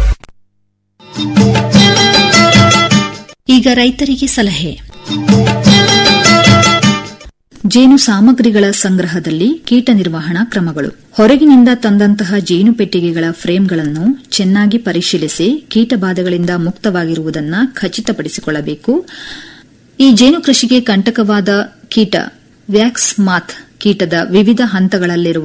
ಈಗ ರೈತರಿಗೆ ಸಲಹೆ ಜೇನು ಸಾಮಗ್ರಿಗಳ ಸಂಗ್ರಹದಲ್ಲಿ ಕೀಟ ನಿರ್ವಹಣಾ ಕ್ರಮಗಳು ಹೊರಗಿನಿಂದ ತಂದಂತಹ ಜೇನು ಪೆಟ್ಟಿಗೆಗಳ ಫ್ರೇಮ್ಗಳನ್ನು ಚೆನ್ನಾಗಿ ಪರಿಶೀಲಿಸಿ ಕೀಟಬಾಧೆಗಳಿಂದ ಮುಕ್ತವಾಗಿರುವುದನ್ನು ಖಚಿತಪಡಿಸಿಕೊಳ್ಳಬೇಕು ಈ ಜೇನು ಕೃಷಿಗೆ ಕಂಟಕವಾದ ಕೀಟ ವ್ಯಾಕ್ಸ್ ಮಾತ್ ಕೀಟದ ವಿವಿಧ ಹಂತಗಳಲ್ಲಿರುವ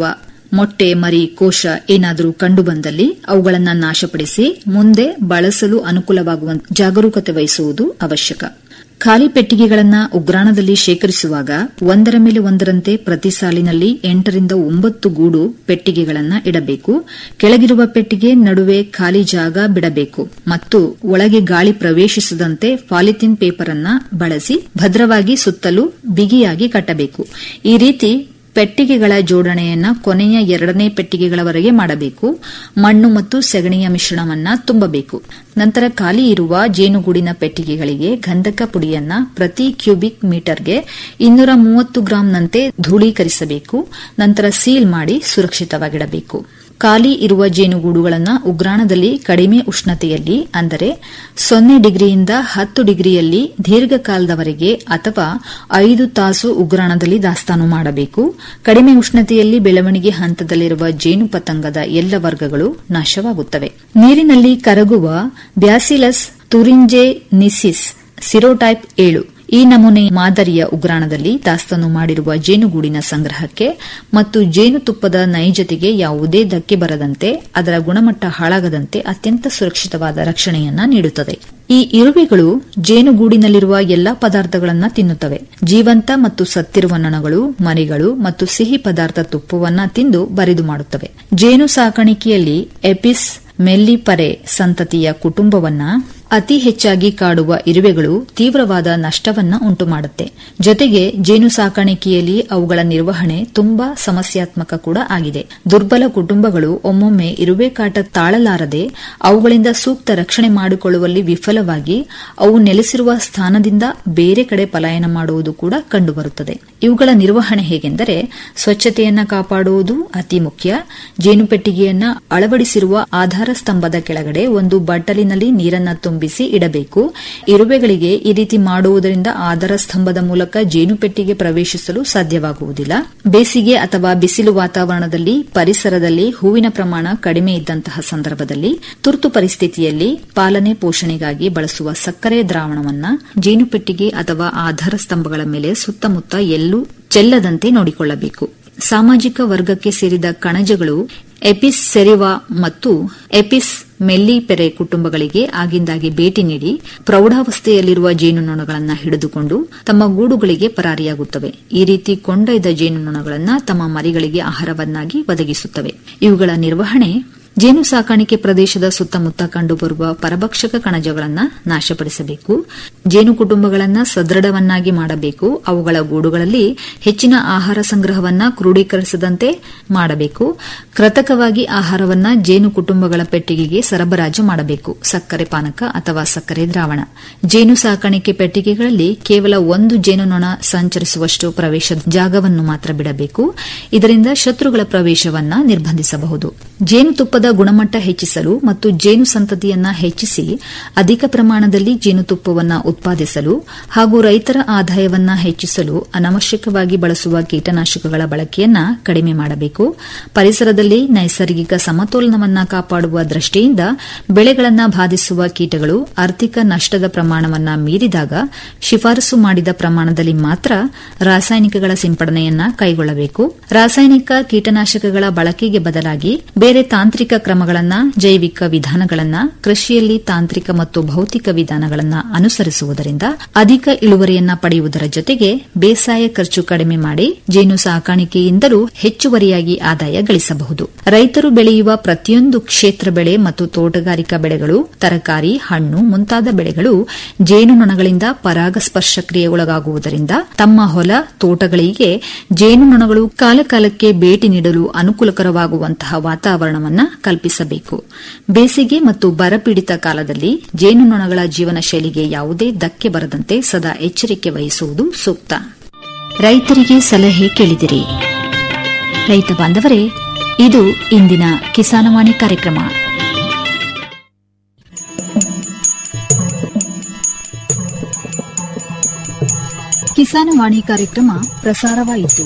ಮೊಟ್ಟೆ ಮರಿ ಕೋಶ ಏನಾದರೂ ಕಂಡುಬಂದಲ್ಲಿ ಅವುಗಳನ್ನು ನಾಶಪಡಿಸಿ ಮುಂದೆ ಬಳಸಲು ಅನುಕೂಲವಾಗುವಂತೆ ಜಾಗರೂಕತೆ ವಹಿಸುವುದು ಅವಶ್ಯಕ ಖಾಲಿ ಪೆಟ್ಟಿಗೆಗಳನ್ನು ಉಗ್ರಾಣದಲ್ಲಿ ಶೇಖರಿಸುವಾಗ ಒಂದರ ಮೇಲೆ ಒಂದರಂತೆ ಪ್ರತಿ ಸಾಲಿನಲ್ಲಿ ಎಂಟರಿಂದ ಒಂಬತ್ತು ಗೂಡು ಪೆಟ್ಟಿಗೆಗಳನ್ನು ಇಡಬೇಕು ಕೆಳಗಿರುವ ಪೆಟ್ಟಿಗೆ ನಡುವೆ ಖಾಲಿ ಜಾಗ ಬಿಡಬೇಕು ಮತ್ತು ಒಳಗೆ ಗಾಳಿ ಪ್ರವೇಶಿಸದಂತೆ ಪಾಲಿಥಿನ್ ಪೇಪರ್ ಅನ್ನ ಬಳಸಿ ಭದ್ರವಾಗಿ ಸುತ್ತಲೂ ಬಿಗಿಯಾಗಿ ಕಟ್ಟಬೇಕು ಈ ರೀತಿ ಪೆಟ್ಟಿಗೆಗಳ ಜೋಡಣೆಯನ್ನ ಕೊನೆಯ ಎರಡನೇ ಪೆಟ್ಟಿಗೆಗಳವರೆಗೆ ಮಾಡಬೇಕು ಮಣ್ಣು ಮತ್ತು ಸೆಗಣಿಯ ಮಿಶ್ರಣವನ್ನ ತುಂಬಬೇಕು ನಂತರ ಖಾಲಿ ಇರುವ ಜೇನುಗೂಡಿನ ಪೆಟ್ಟಿಗೆಗಳಿಗೆ ಗಂಧಕ ಪುಡಿಯನ್ನ ಪ್ರತಿ ಕ್ಯೂಬಿಕ್ ಮೀಟರ್ಗೆ ಇನ್ನೂರ ಮೂವತ್ತು ಗ್ರಾಂನಂತೆ ಧೂಳೀಕರಿಸಬೇಕು ನಂತರ ಸೀಲ್ ಮಾಡಿ ಸುರಕ್ಷಿತವಾಗಿಡಬೇಕು ಖಾಲಿ ಇರುವ ಜೇನುಗೂಡುಗಳನ್ನು ಉಗ್ರಾಣದಲ್ಲಿ ಕಡಿಮೆ ಉಷ್ಣತೆಯಲ್ಲಿ ಅಂದರೆ ಸೊನ್ನೆ ಡಿಗ್ರಿಯಿಂದ ಹತ್ತು ಡಿಗ್ರಿಯಲ್ಲಿ ದೀರ್ಘಕಾಲದವರೆಗೆ ಅಥವಾ ಐದು ತಾಸು ಉಗ್ರಾಣದಲ್ಲಿ ದಾಸ್ತಾನು ಮಾಡಬೇಕು ಕಡಿಮೆ ಉಷ್ಣತೆಯಲ್ಲಿ ಬೆಳವಣಿಗೆ ಹಂತದಲ್ಲಿರುವ ಜೇನು ಪತಂಗದ ಎಲ್ಲ ವರ್ಗಗಳು ನಾಶವಾಗುತ್ತವೆ ನೀರಿನಲ್ಲಿ ಕರಗುವ ಬ್ಯಾಸಿಲಸ್ ತುರಿಂಜೆ ನಿಸಿಸ್ ಸಿರೋಟೈಪ್ ಏಳು ಈ ನಮೂನೆ ಮಾದರಿಯ ಉಗ್ರಾಣದಲ್ಲಿ ದಾಸ್ತಾನು ಮಾಡಿರುವ ಜೇನುಗೂಡಿನ ಸಂಗ್ರಹಕ್ಕೆ ಮತ್ತು ಜೇನುತುಪ್ಪದ ನೈಜತೆಗೆ ಯಾವುದೇ ಧಕ್ಕೆ ಬರದಂತೆ ಅದರ ಗುಣಮಟ್ಟ ಹಾಳಾಗದಂತೆ ಅತ್ಯಂತ ಸುರಕ್ಷಿತವಾದ ರಕ್ಷಣೆಯನ್ನ ನೀಡುತ್ತದೆ ಈ ಇರುವೆಗಳು ಜೇನುಗೂಡಿನಲ್ಲಿರುವ ಎಲ್ಲಾ ಪದಾರ್ಥಗಳನ್ನು ತಿನ್ನುತ್ತವೆ ಜೀವಂತ ಮತ್ತು ಸತ್ತಿರುವ ನೊಣಗಳು ಮರಿಗಳು ಮತ್ತು ಸಿಹಿ ಪದಾರ್ಥ ತುಪ್ಪವನ್ನ ತಿಂದು ಬರಿದು ಮಾಡುತ್ತವೆ ಜೇನು ಸಾಕಾಣಿಕೆಯಲ್ಲಿ ಎಪಿಸ್ ಮೆಲ್ಲಿಪರೆ ಸಂತತಿಯ ಕುಟುಂಬವನ್ನ ಅತಿ ಹೆಚ್ಚಾಗಿ ಕಾಡುವ ಇರುವೆಗಳು ತೀವ್ರವಾದ ನಷ್ಟವನ್ನ ಉಂಟುಮಾಡುತ್ತೆ ಜೊತೆಗೆ ಜೇನು ಸಾಕಾಣಿಕೆಯಲ್ಲಿ ಅವುಗಳ ನಿರ್ವಹಣೆ ತುಂಬಾ ಸಮಸ್ಯಾತ್ಮಕ ಕೂಡ ಆಗಿದೆ ದುರ್ಬಲ ಕುಟುಂಬಗಳು ಒಮ್ಮೊಮ್ಮೆ ಇರುವೆ ಕಾಟ ತಾಳಲಾರದೆ ಅವುಗಳಿಂದ ಸೂಕ್ತ ರಕ್ಷಣೆ ಮಾಡಿಕೊಳ್ಳುವಲ್ಲಿ ವಿಫಲವಾಗಿ ಅವು ನೆಲೆಸಿರುವ ಸ್ಥಾನದಿಂದ ಬೇರೆ ಕಡೆ ಪಲಾಯನ ಮಾಡುವುದು ಕೂಡ ಕಂಡುಬರುತ್ತದೆ ಇವುಗಳ ನಿರ್ವಹಣೆ ಹೇಗೆಂದರೆ ಸ್ವಚ್ಛತೆಯನ್ನ ಕಾಪಾಡುವುದು ಅತಿ ಮುಖ್ಯ ಜೇನುಪೆಟ್ಟಿಗೆಯನ್ನ ಅಳವಡಿಸಿರುವ ಆಧಾರ ಸ್ತಂಭದ ಕೆಳಗಡೆ ಒಂದು ಬಟ್ಟಲಿನಲ್ಲಿ ನೀರನ್ನ ತುಂಬಿಸಿ ಇಡಬೇಕು ಇರುವೆಗಳಿಗೆ ಈ ರೀತಿ ಮಾಡುವುದರಿಂದ ಆಧಾರ ಸ್ತಂಭದ ಮೂಲಕ ಜೇನುಪೆಟ್ಟಿಗೆ ಪ್ರವೇಶಿಸಲು ಸಾಧ್ಯವಾಗುವುದಿಲ್ಲ ಬೇಸಿಗೆ ಅಥವಾ ಬಿಸಿಲು ವಾತಾವರಣದಲ್ಲಿ ಪರಿಸರದಲ್ಲಿ ಹೂವಿನ ಪ್ರಮಾಣ ಕಡಿಮೆ ಇದ್ದಂತಹ ಸಂದರ್ಭದಲ್ಲಿ ತುರ್ತು ಪರಿಸ್ಥಿತಿಯಲ್ಲಿ ಪಾಲನೆ ಪೋಷಣೆಗಾಗಿ ಬಳಸುವ ಸಕ್ಕರೆ ದ್ರಾವಣವನ್ನ ಜೇನುಪೆಟ್ಟಿಗೆ ಅಥವಾ ಆಧಾರ ಸ್ತಂಭಗಳ ಮೇಲೆ ಸುತ್ತಮುತ್ತ ಎಲ್ಲೂ ಚೆಲ್ಲದಂತೆ ನೋಡಿಕೊಳ್ಳಬೇಕು ಸಾಮಾಜಿಕ ವರ್ಗಕ್ಕೆ ಸೇರಿದ ಕಣಜಗಳು ಎಪಿಸ್ ಸೆರಿವಾ ಮತ್ತು ಎಪಿಸ್ ಮೆಲ್ಲಿಪೆರೆ ಕುಟುಂಬಗಳಿಗೆ ಆಗಿಂದಾಗಿ ಭೇಟಿ ನೀಡಿ ಪ್ರೌಢಾವಸ್ಥೆಯಲ್ಲಿರುವ ಜೇನುನೊಣಗಳನ್ನು ಹಿಡಿದುಕೊಂಡು ತಮ್ಮ ಗೂಡುಗಳಿಗೆ ಪರಾರಿಯಾಗುತ್ತವೆ ಈ ರೀತಿ ಕೊಂಡೊಯ್ದ ಜೇನುನೊಣಗಳನ್ನು ತಮ್ಮ ಮರಿಗಳಿಗೆ ಆಹಾರವನ್ನಾಗಿ ಒದಗಿಸುತ್ತವೆ ಇವುಗಳ ನಿರ್ವಹಣೆ ಜೇನು ಸಾಕಾಣಿಕೆ ಪ್ರದೇಶದ ಸುತ್ತಮುತ್ತ ಕಂಡುಬರುವ ಪರಭಕ್ಷಕ ಕಣಜಗಳನ್ನು ನಾಶಪಡಿಸಬೇಕು ಜೇನು ಕುಟುಂಬಗಳನ್ನು ಸದೃಢವನ್ನಾಗಿ ಮಾಡಬೇಕು ಅವುಗಳ ಗೂಡುಗಳಲ್ಲಿ ಹೆಚ್ಚಿನ ಆಹಾರ ಸಂಗ್ರಹವನ್ನ ಕ್ರೋಢೀಕರಿಸದಂತೆ ಮಾಡಬೇಕು ಕೃತಕವಾಗಿ ಆಹಾರವನ್ನ ಜೇನು ಕುಟುಂಬಗಳ ಪೆಟ್ಟಿಗೆಗೆ ಸರಬರಾಜು ಮಾಡಬೇಕು ಸಕ್ಕರೆ ಪಾನಕ ಅಥವಾ ಸಕ್ಕರೆ ದ್ರಾವಣ ಜೇನು ಸಾಕಾಣಿಕೆ ಪೆಟ್ಟಿಗೆಗಳಲ್ಲಿ ಕೇವಲ ಒಂದು ಜೇನುನೊಣ ಸಂಚರಿಸುವಷ್ಟು ಪ್ರವೇಶದ ಜಾಗವನ್ನು ಮಾತ್ರ ಬಿಡಬೇಕು ಇದರಿಂದ ಶತ್ರುಗಳ ಪ್ರವೇಶವನ್ನ ನಿರ್ಬಂಧಿಸಬಹುದು ಜೇನುತುಪ್ಪದ ಗುಣಮಟ್ಟ ಹೆಚ್ಚಿಸಲು ಮತ್ತು ಜೇನು ಸಂತತಿಯನ್ನ ಹೆಚ್ಚಿಸಿ ಅಧಿಕ ಪ್ರಮಾಣದಲ್ಲಿ ಜೇನುತುಪ್ಪವನ್ನು ಉತ್ಪಾದಿಸಲು ಹಾಗೂ ರೈತರ ಆದಾಯವನ್ನ ಹೆಚ್ಚಿಸಲು ಅನವಶ್ಯಕವಾಗಿ ಬಳಸುವ ಕೀಟನಾಶಕಗಳ ಬಳಕೆಯನ್ನ ಕಡಿಮೆ ಮಾಡಬೇಕು ಪರಿಸರದಲ್ಲಿ ನೈಸರ್ಗಿಕ ಸಮತೋಲನವನ್ನ ಕಾಪಾಡುವ ದೃಷ್ಟಿಯಿಂದ ಬೆಳೆಗಳನ್ನು ಬಾಧಿಸುವ ಕೀಟಗಳು ಆರ್ಥಿಕ ನಷ್ಟದ ಪ್ರಮಾಣವನ್ನ ಮೀರಿದಾಗ ಶಿಫಾರಸು ಮಾಡಿದ ಪ್ರಮಾಣದಲ್ಲಿ ಮಾತ್ರ ರಾಸಾಯನಿಕಗಳ ಸಿಂಪಡಣೆಯನ್ನ ಕೈಗೊಳ್ಳಬೇಕು ರಾಸಾಯನಿಕ ಕೀಟನಾಶಕಗಳ ಬಳಕೆಗೆ ಬದಲಾಗಿ ಬೇರೆ ತಾಂತ್ರಿಕ ಕ್ರಮಗಳನ್ನ ಜೈವಿಕ ವಿಧಾನಗಳನ್ನ ಕೃಷಿಯಲ್ಲಿ ತಾಂತ್ರಿಕ ಮತ್ತು ಭೌತಿಕ ವಿಧಾನಗಳನ್ನ ಅನುಸರಿಸುವುದರಿಂದ ಅಧಿಕ ಇಳುವರಿಯನ್ನ ಪಡೆಯುವುದರ ಜೊತೆಗೆ ಬೇಸಾಯ ಖರ್ಚು ಕಡಿಮೆ ಮಾಡಿ ಜೇನು ಸಾಕಾಣಿಕೆಯಿಂದಲೂ ಹೆಚ್ಚುವರಿಯಾಗಿ ಆದಾಯ ಗಳಿಸಬಹುದು ರೈತರು ಬೆಳೆಯುವ ಪ್ರತಿಯೊಂದು ಕ್ಷೇತ್ರ ಬೆಳೆ ಮತ್ತು ತೋಟಗಾರಿಕಾ ಬೆಳೆಗಳು ತರಕಾರಿ ಹಣ್ಣು ಮುಂತಾದ ಬೆಳೆಗಳು ಜೇನುನೊಣಗಳಿಂದ ಪರಾಗಸ್ಪರ್ಶ ಕ್ರಿಯೆಗೊಳಗಾಗುವುದರಿಂದ ತಮ್ಮ ಹೊಲ ತೋಟಗಳಿಗೆ ಜೇನುನೊಣಗಳು ಕಾಲಕಾಲಕ್ಕೆ ಭೇಟಿ ನೀಡಲು ಅನುಕೂಲಕರವಾಗುವಂತಹ ವಾತಾವರಣವನ್ನು ಕಲ್ಪಿಸಬೇಕು ಬೇಸಿಗೆ ಮತ್ತು ಬರಪೀಡಿತ ಕಾಲದಲ್ಲಿ ಜೇನುನೊಣಗಳ ಜೀವನ ಶೈಲಿಗೆ ಯಾವುದೇ ಧಕ್ಕೆ ಬರದಂತೆ ಸದಾ ಎಚ್ಚರಿಕೆ ವಹಿಸುವುದು ಸೂಕ್ತ ರೈತರಿಗೆ ಸಲಹೆ ಕೇಳಿದಿರಿ ರೈತ ಬಾಂಧವರೇ ಇದು ಇಂದಿನ ಕಿಸಾನವಾಣಿ ಕಾರ್ಯಕ್ರಮ ಕಿಸಾನವಾಣಿ ಕಾರ್ಯಕ್ರಮ ಪ್ರಸಾರವಾಯಿತು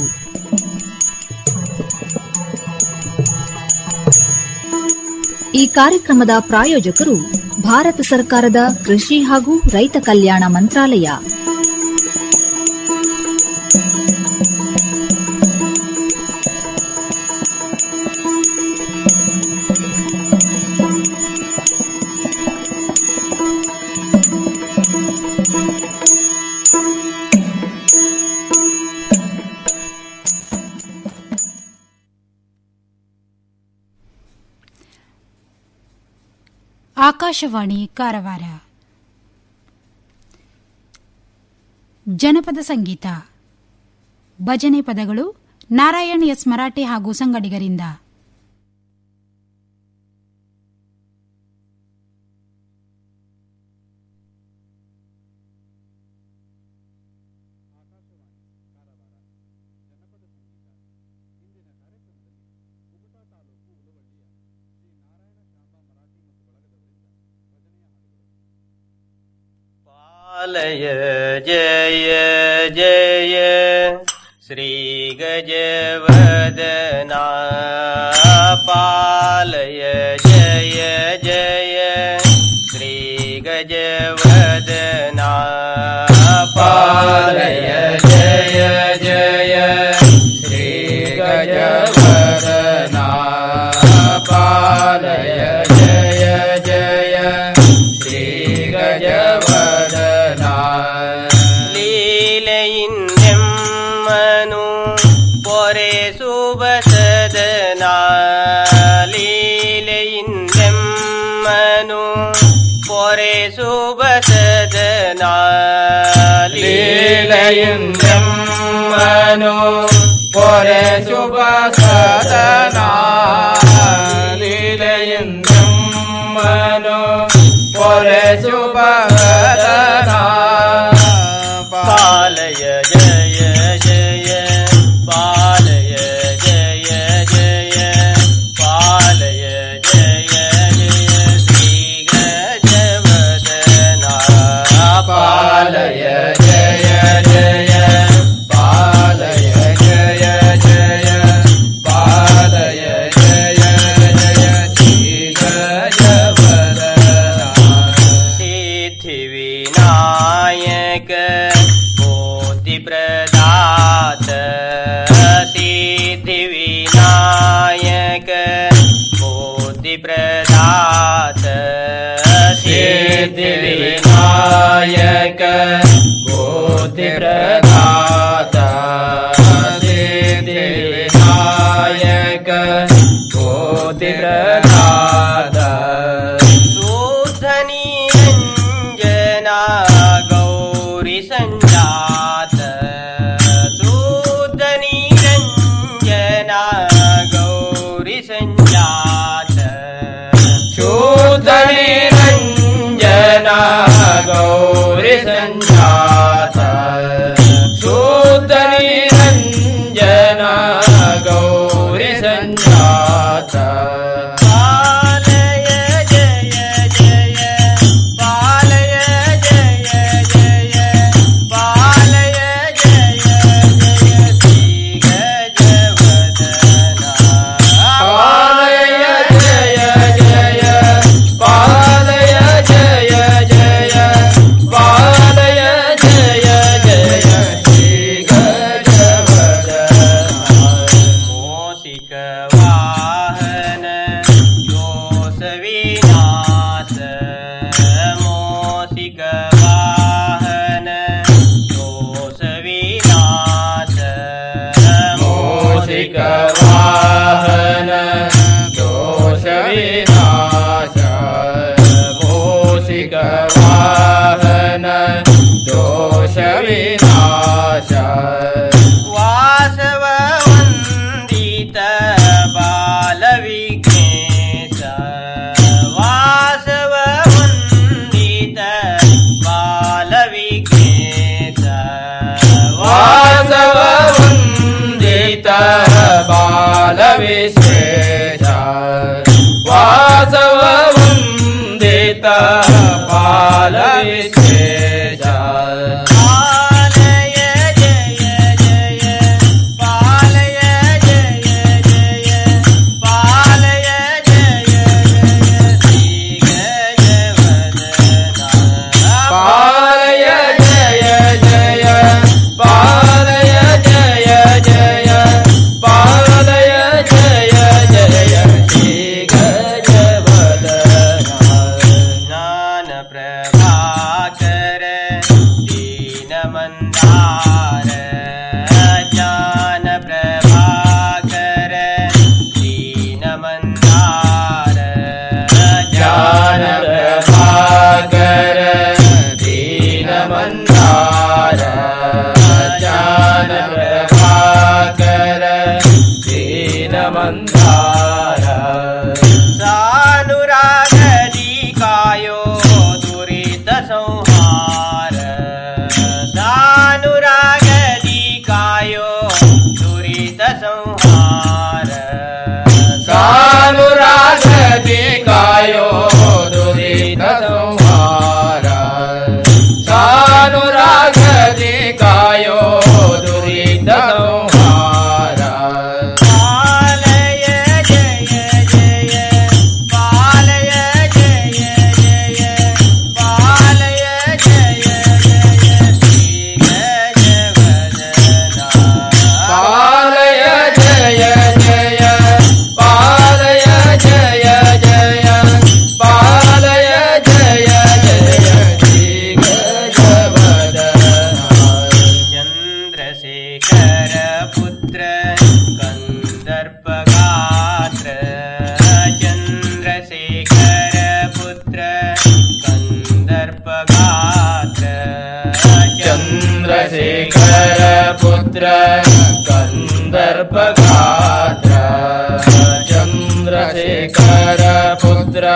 ಈ ಕಾರ್ಯಕ್ರಮದ ಪ್ರಾಯೋಜಕರು ಭಾರತ ಸರ್ಕಾರದ ಕೃಷಿ ಹಾಗೂ ರೈತ ಕಲ್ಯಾಣ ಮಂತ್ರಾಲಯ ಆಕಾಶವಾಣಿ ಕಾರವಾರ ಜನಪದ ಸಂಗೀತ ಭಜನೆ ಪದಗಳು ನಾರಾಯಣ್ ಎಸ್ ಮರಾಠೆ ಹಾಗೂ ಸಂಗಡಿಗರಿಂದ पालय जय जय श्रीगजवदना पालय जय जय श्रीगजवदना पालय जय जय श्रीगजवदना पालय जय जय श्रीगजवदना ಲೀಲೆಯಿಂದೆಮ್ಮನು ಪೊರೆಸುಬಸದನ ಲೀಲೆಯಿಂದೆಮ್ಮನು ಪೊರೆಸುಬಸದನ ಲೀಲೆಯಿಂದೆಮ್ಮನು ಪೊರೆಸುಬಸದನ ಲೀಲೆಯಿಂದೆಮ್ಮನು ಪೊರೆಸುಬಸದನ ಪಾಲಯ ಜಯ ಜಯ ಪಾಲಯ ಜಯ ಜಯ ಪಾಲಯ ಜಯ ಜಯ ಶ್ರೀ ಗಜವದನ ಪಾಲಯ ಜಯ ಜಯ ಪಾಲಯ ಜಯ ಜಯ ಪಾಲಯ ಜಯ ಜಯ ಶ್ರೀ ಗಜವದನ सिद्धिविनायक मोतिप्रदात सिद्धिविनायक मोतिप्रदात सिद्धिविनायक मोतिप्रदात सिद्धिविनायक मोतिप्रदात शोधनी रञ्जना गौरि सञ्जात शोधनी रञ्जना गौरि सञ्जात शोधनी रञ्जना गौरि सञ्जात शोधनी रञ्जना गौरि सञ्जात पालय जय जय पालय जय जय पालय जय जय श्री गजवदना पालय जय जय पालय जय जय पालय ಸಂಹಾರ ಸಾನುರಾಗದಿ ಕಾಯೋ ದುರಿತ ಸಂಹಾರ ಸಾನುರಾಗದಿ ಕಾಯೋ ದುರಿತ ಸಂಹಾರ ಸಾನುರಾಗದಿ ಕಾಯೋ ದುರಿತ ಸಂಹಾರ ಪಾಲಯ ಜಯ ಜಯ ಪಾಲಯ ಜಯ ಜಯ ಪಾಲಯ ಜಯ ಜಯ ಶ್ರೀ ಗಜವದನ ಪಾಲಯ ಜಯ ಜಯ ಪಾಲಯ ಜಯ ಜಯ ಪಾಲಯ ಜಯ ಜಯ ಶ್ರೀ ಗಜವದನ ಚಂದ್ರಶೇಖರ ಪುತ್ರ ಕಂದರ್ಪಗಾತ್ರ ಚಂದ್ರಶೇಖರ ಪುತ್ರ ಕಂದರ್ಪಗಾತ್ರ ಚಂದ್ರಶೇಖರ ಪುತ್ರ ಕಂದರ್ಪಗಾತ್ರ ಚಂದ್ರಶೇಖರ ಪುತ್ರ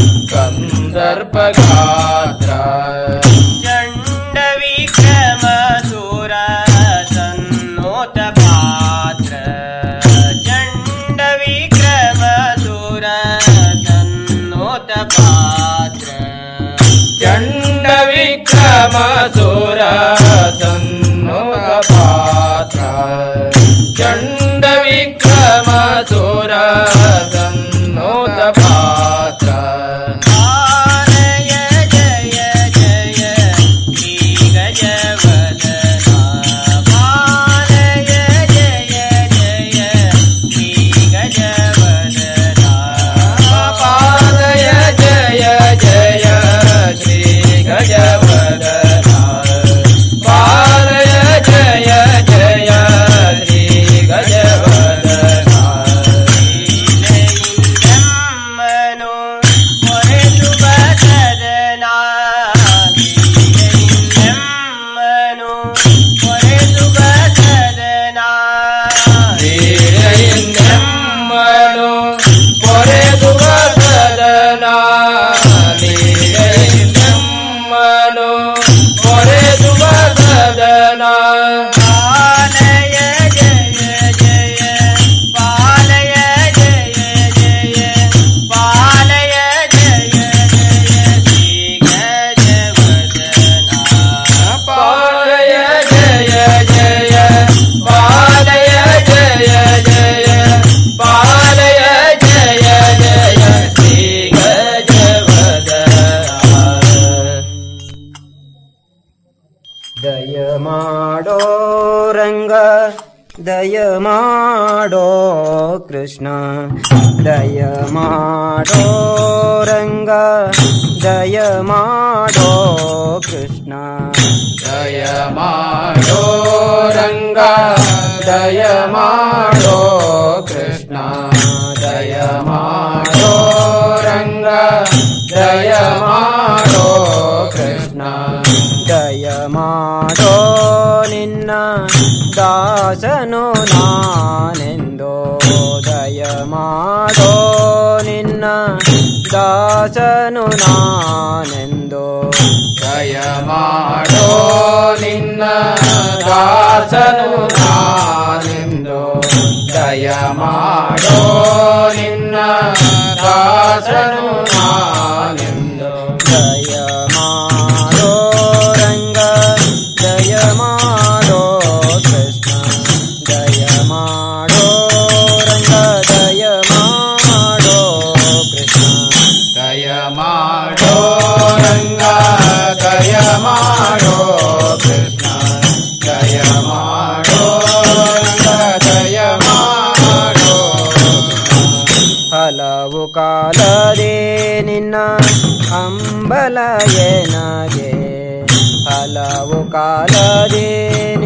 ಕಂದರ್ಪಗಾತ್ರ ಚಂಡ ವಿಕ್ರಮ ಸುರ ಸನ್ನೋತ ಪಾತ್ರ ಚಂಡ ವಿಕ್ರಮ ಸುರ ಸನ್ನೋತ ಪಾತ್ರ ಚಂಡ ವಿಕ್ರಮ ಸುರ ಸನ್ನೋತ ಪಾತ್ರ ಚಂಡ ವಿಕ್ರಮ ಸುರ ಸನ್ನೋತ ಪಾತ್ರ ಪಾಲಯ ಜಯ ಜಯ ಶ್ರೀ ಗಜವದನ ಪಾಲಯ ಜಯ ಜಯ ಶ್ರೀ ಗಜವದನ ಪಾಲಯ ಜಯ ಜಯ ಶ್ರೀ ಗಜವದನ ಪಾಲಯ ಜಯ ಜಯ ಶ್ರೀ ಗಜವದನ ನಮ್ಮನು ಹೊರೆದು ಬಸದನ ನಮ್ಮನು ಹೊರೆದು ಬಸದನ ನಮ್ಮನು ಕೊರೆದು ಬಸದನ ನಮ್ಮನು ಕೊರೆದು ಬಸದನ ಪಾಲಯ ಜಯ ಜಯ ಪಾಲಯ ಜಯ ಜಯ ಪಾಲಯ ಜಯ ಜಯ ಶ್ರೀ ಗಜವದನ ಪಾಲಯ ಜಯ ಜಯ ಪಾಲಯ ಜಯ ಜಯ ಪಾಲಯ ಜಯ ಜಯ ಶ್ರೀ ಗಜವದನ ದಯ ಮಾಡೋ ರಂಗ ದಯ ಮಾಡೋ ಕೃಷ್ಣ ದಯ ಮಾಡೋ ರಂಗ ದಯ ಮಾಡೋ ಕೃಷ್ಣ ದಯ ಮಾಡೋ ರಂಗ ದಯ ಮಾಡೋ ಕೃಷ್ಣ ದಯ ಮಾಡೋ ರಂಗ ದಯ ಮಾಡೋ ಕೃಷ್ಣ ದಯ ಮಾಡೋ ನಿನ್ನ ದಾಸನು ನಾನೆಂದೋ ದಯ ಮಾಡೋ ನಿನ್ನ ದಾಸನು ನಾನೆಂದೋ ದಯ ಮಾಡೋ ನಿನ್ನ ದಾಸನು ನಾನೆಂದು ದಯ ಮಾಡೋ ನಿನ್ನ ದಾಸನು ನಾನೆಂದು ದಯ ಮಾಡೋ ರಂಗ ದಯ ಮಾಡೋ ಕೃಷ್ಣ ದಯ ಮಾಡೋ ರಂಗ ದಯ ಮಾಡೋ ಕೃಷ್ಣ ದಯ ಮಾಡೋ ರಂಗ ದಯ ಮಾಡೋ ಕೃಷ್ಣ ದಯ ಮಾಡೋ ರಂಗ ದಯ ಮಾಡೋ ಹಲವು ಕಾಲದೇ ನಿನ್ನ ಅಂಬಲಯನಗೆ ಹಲವು ಕಾಲದೇ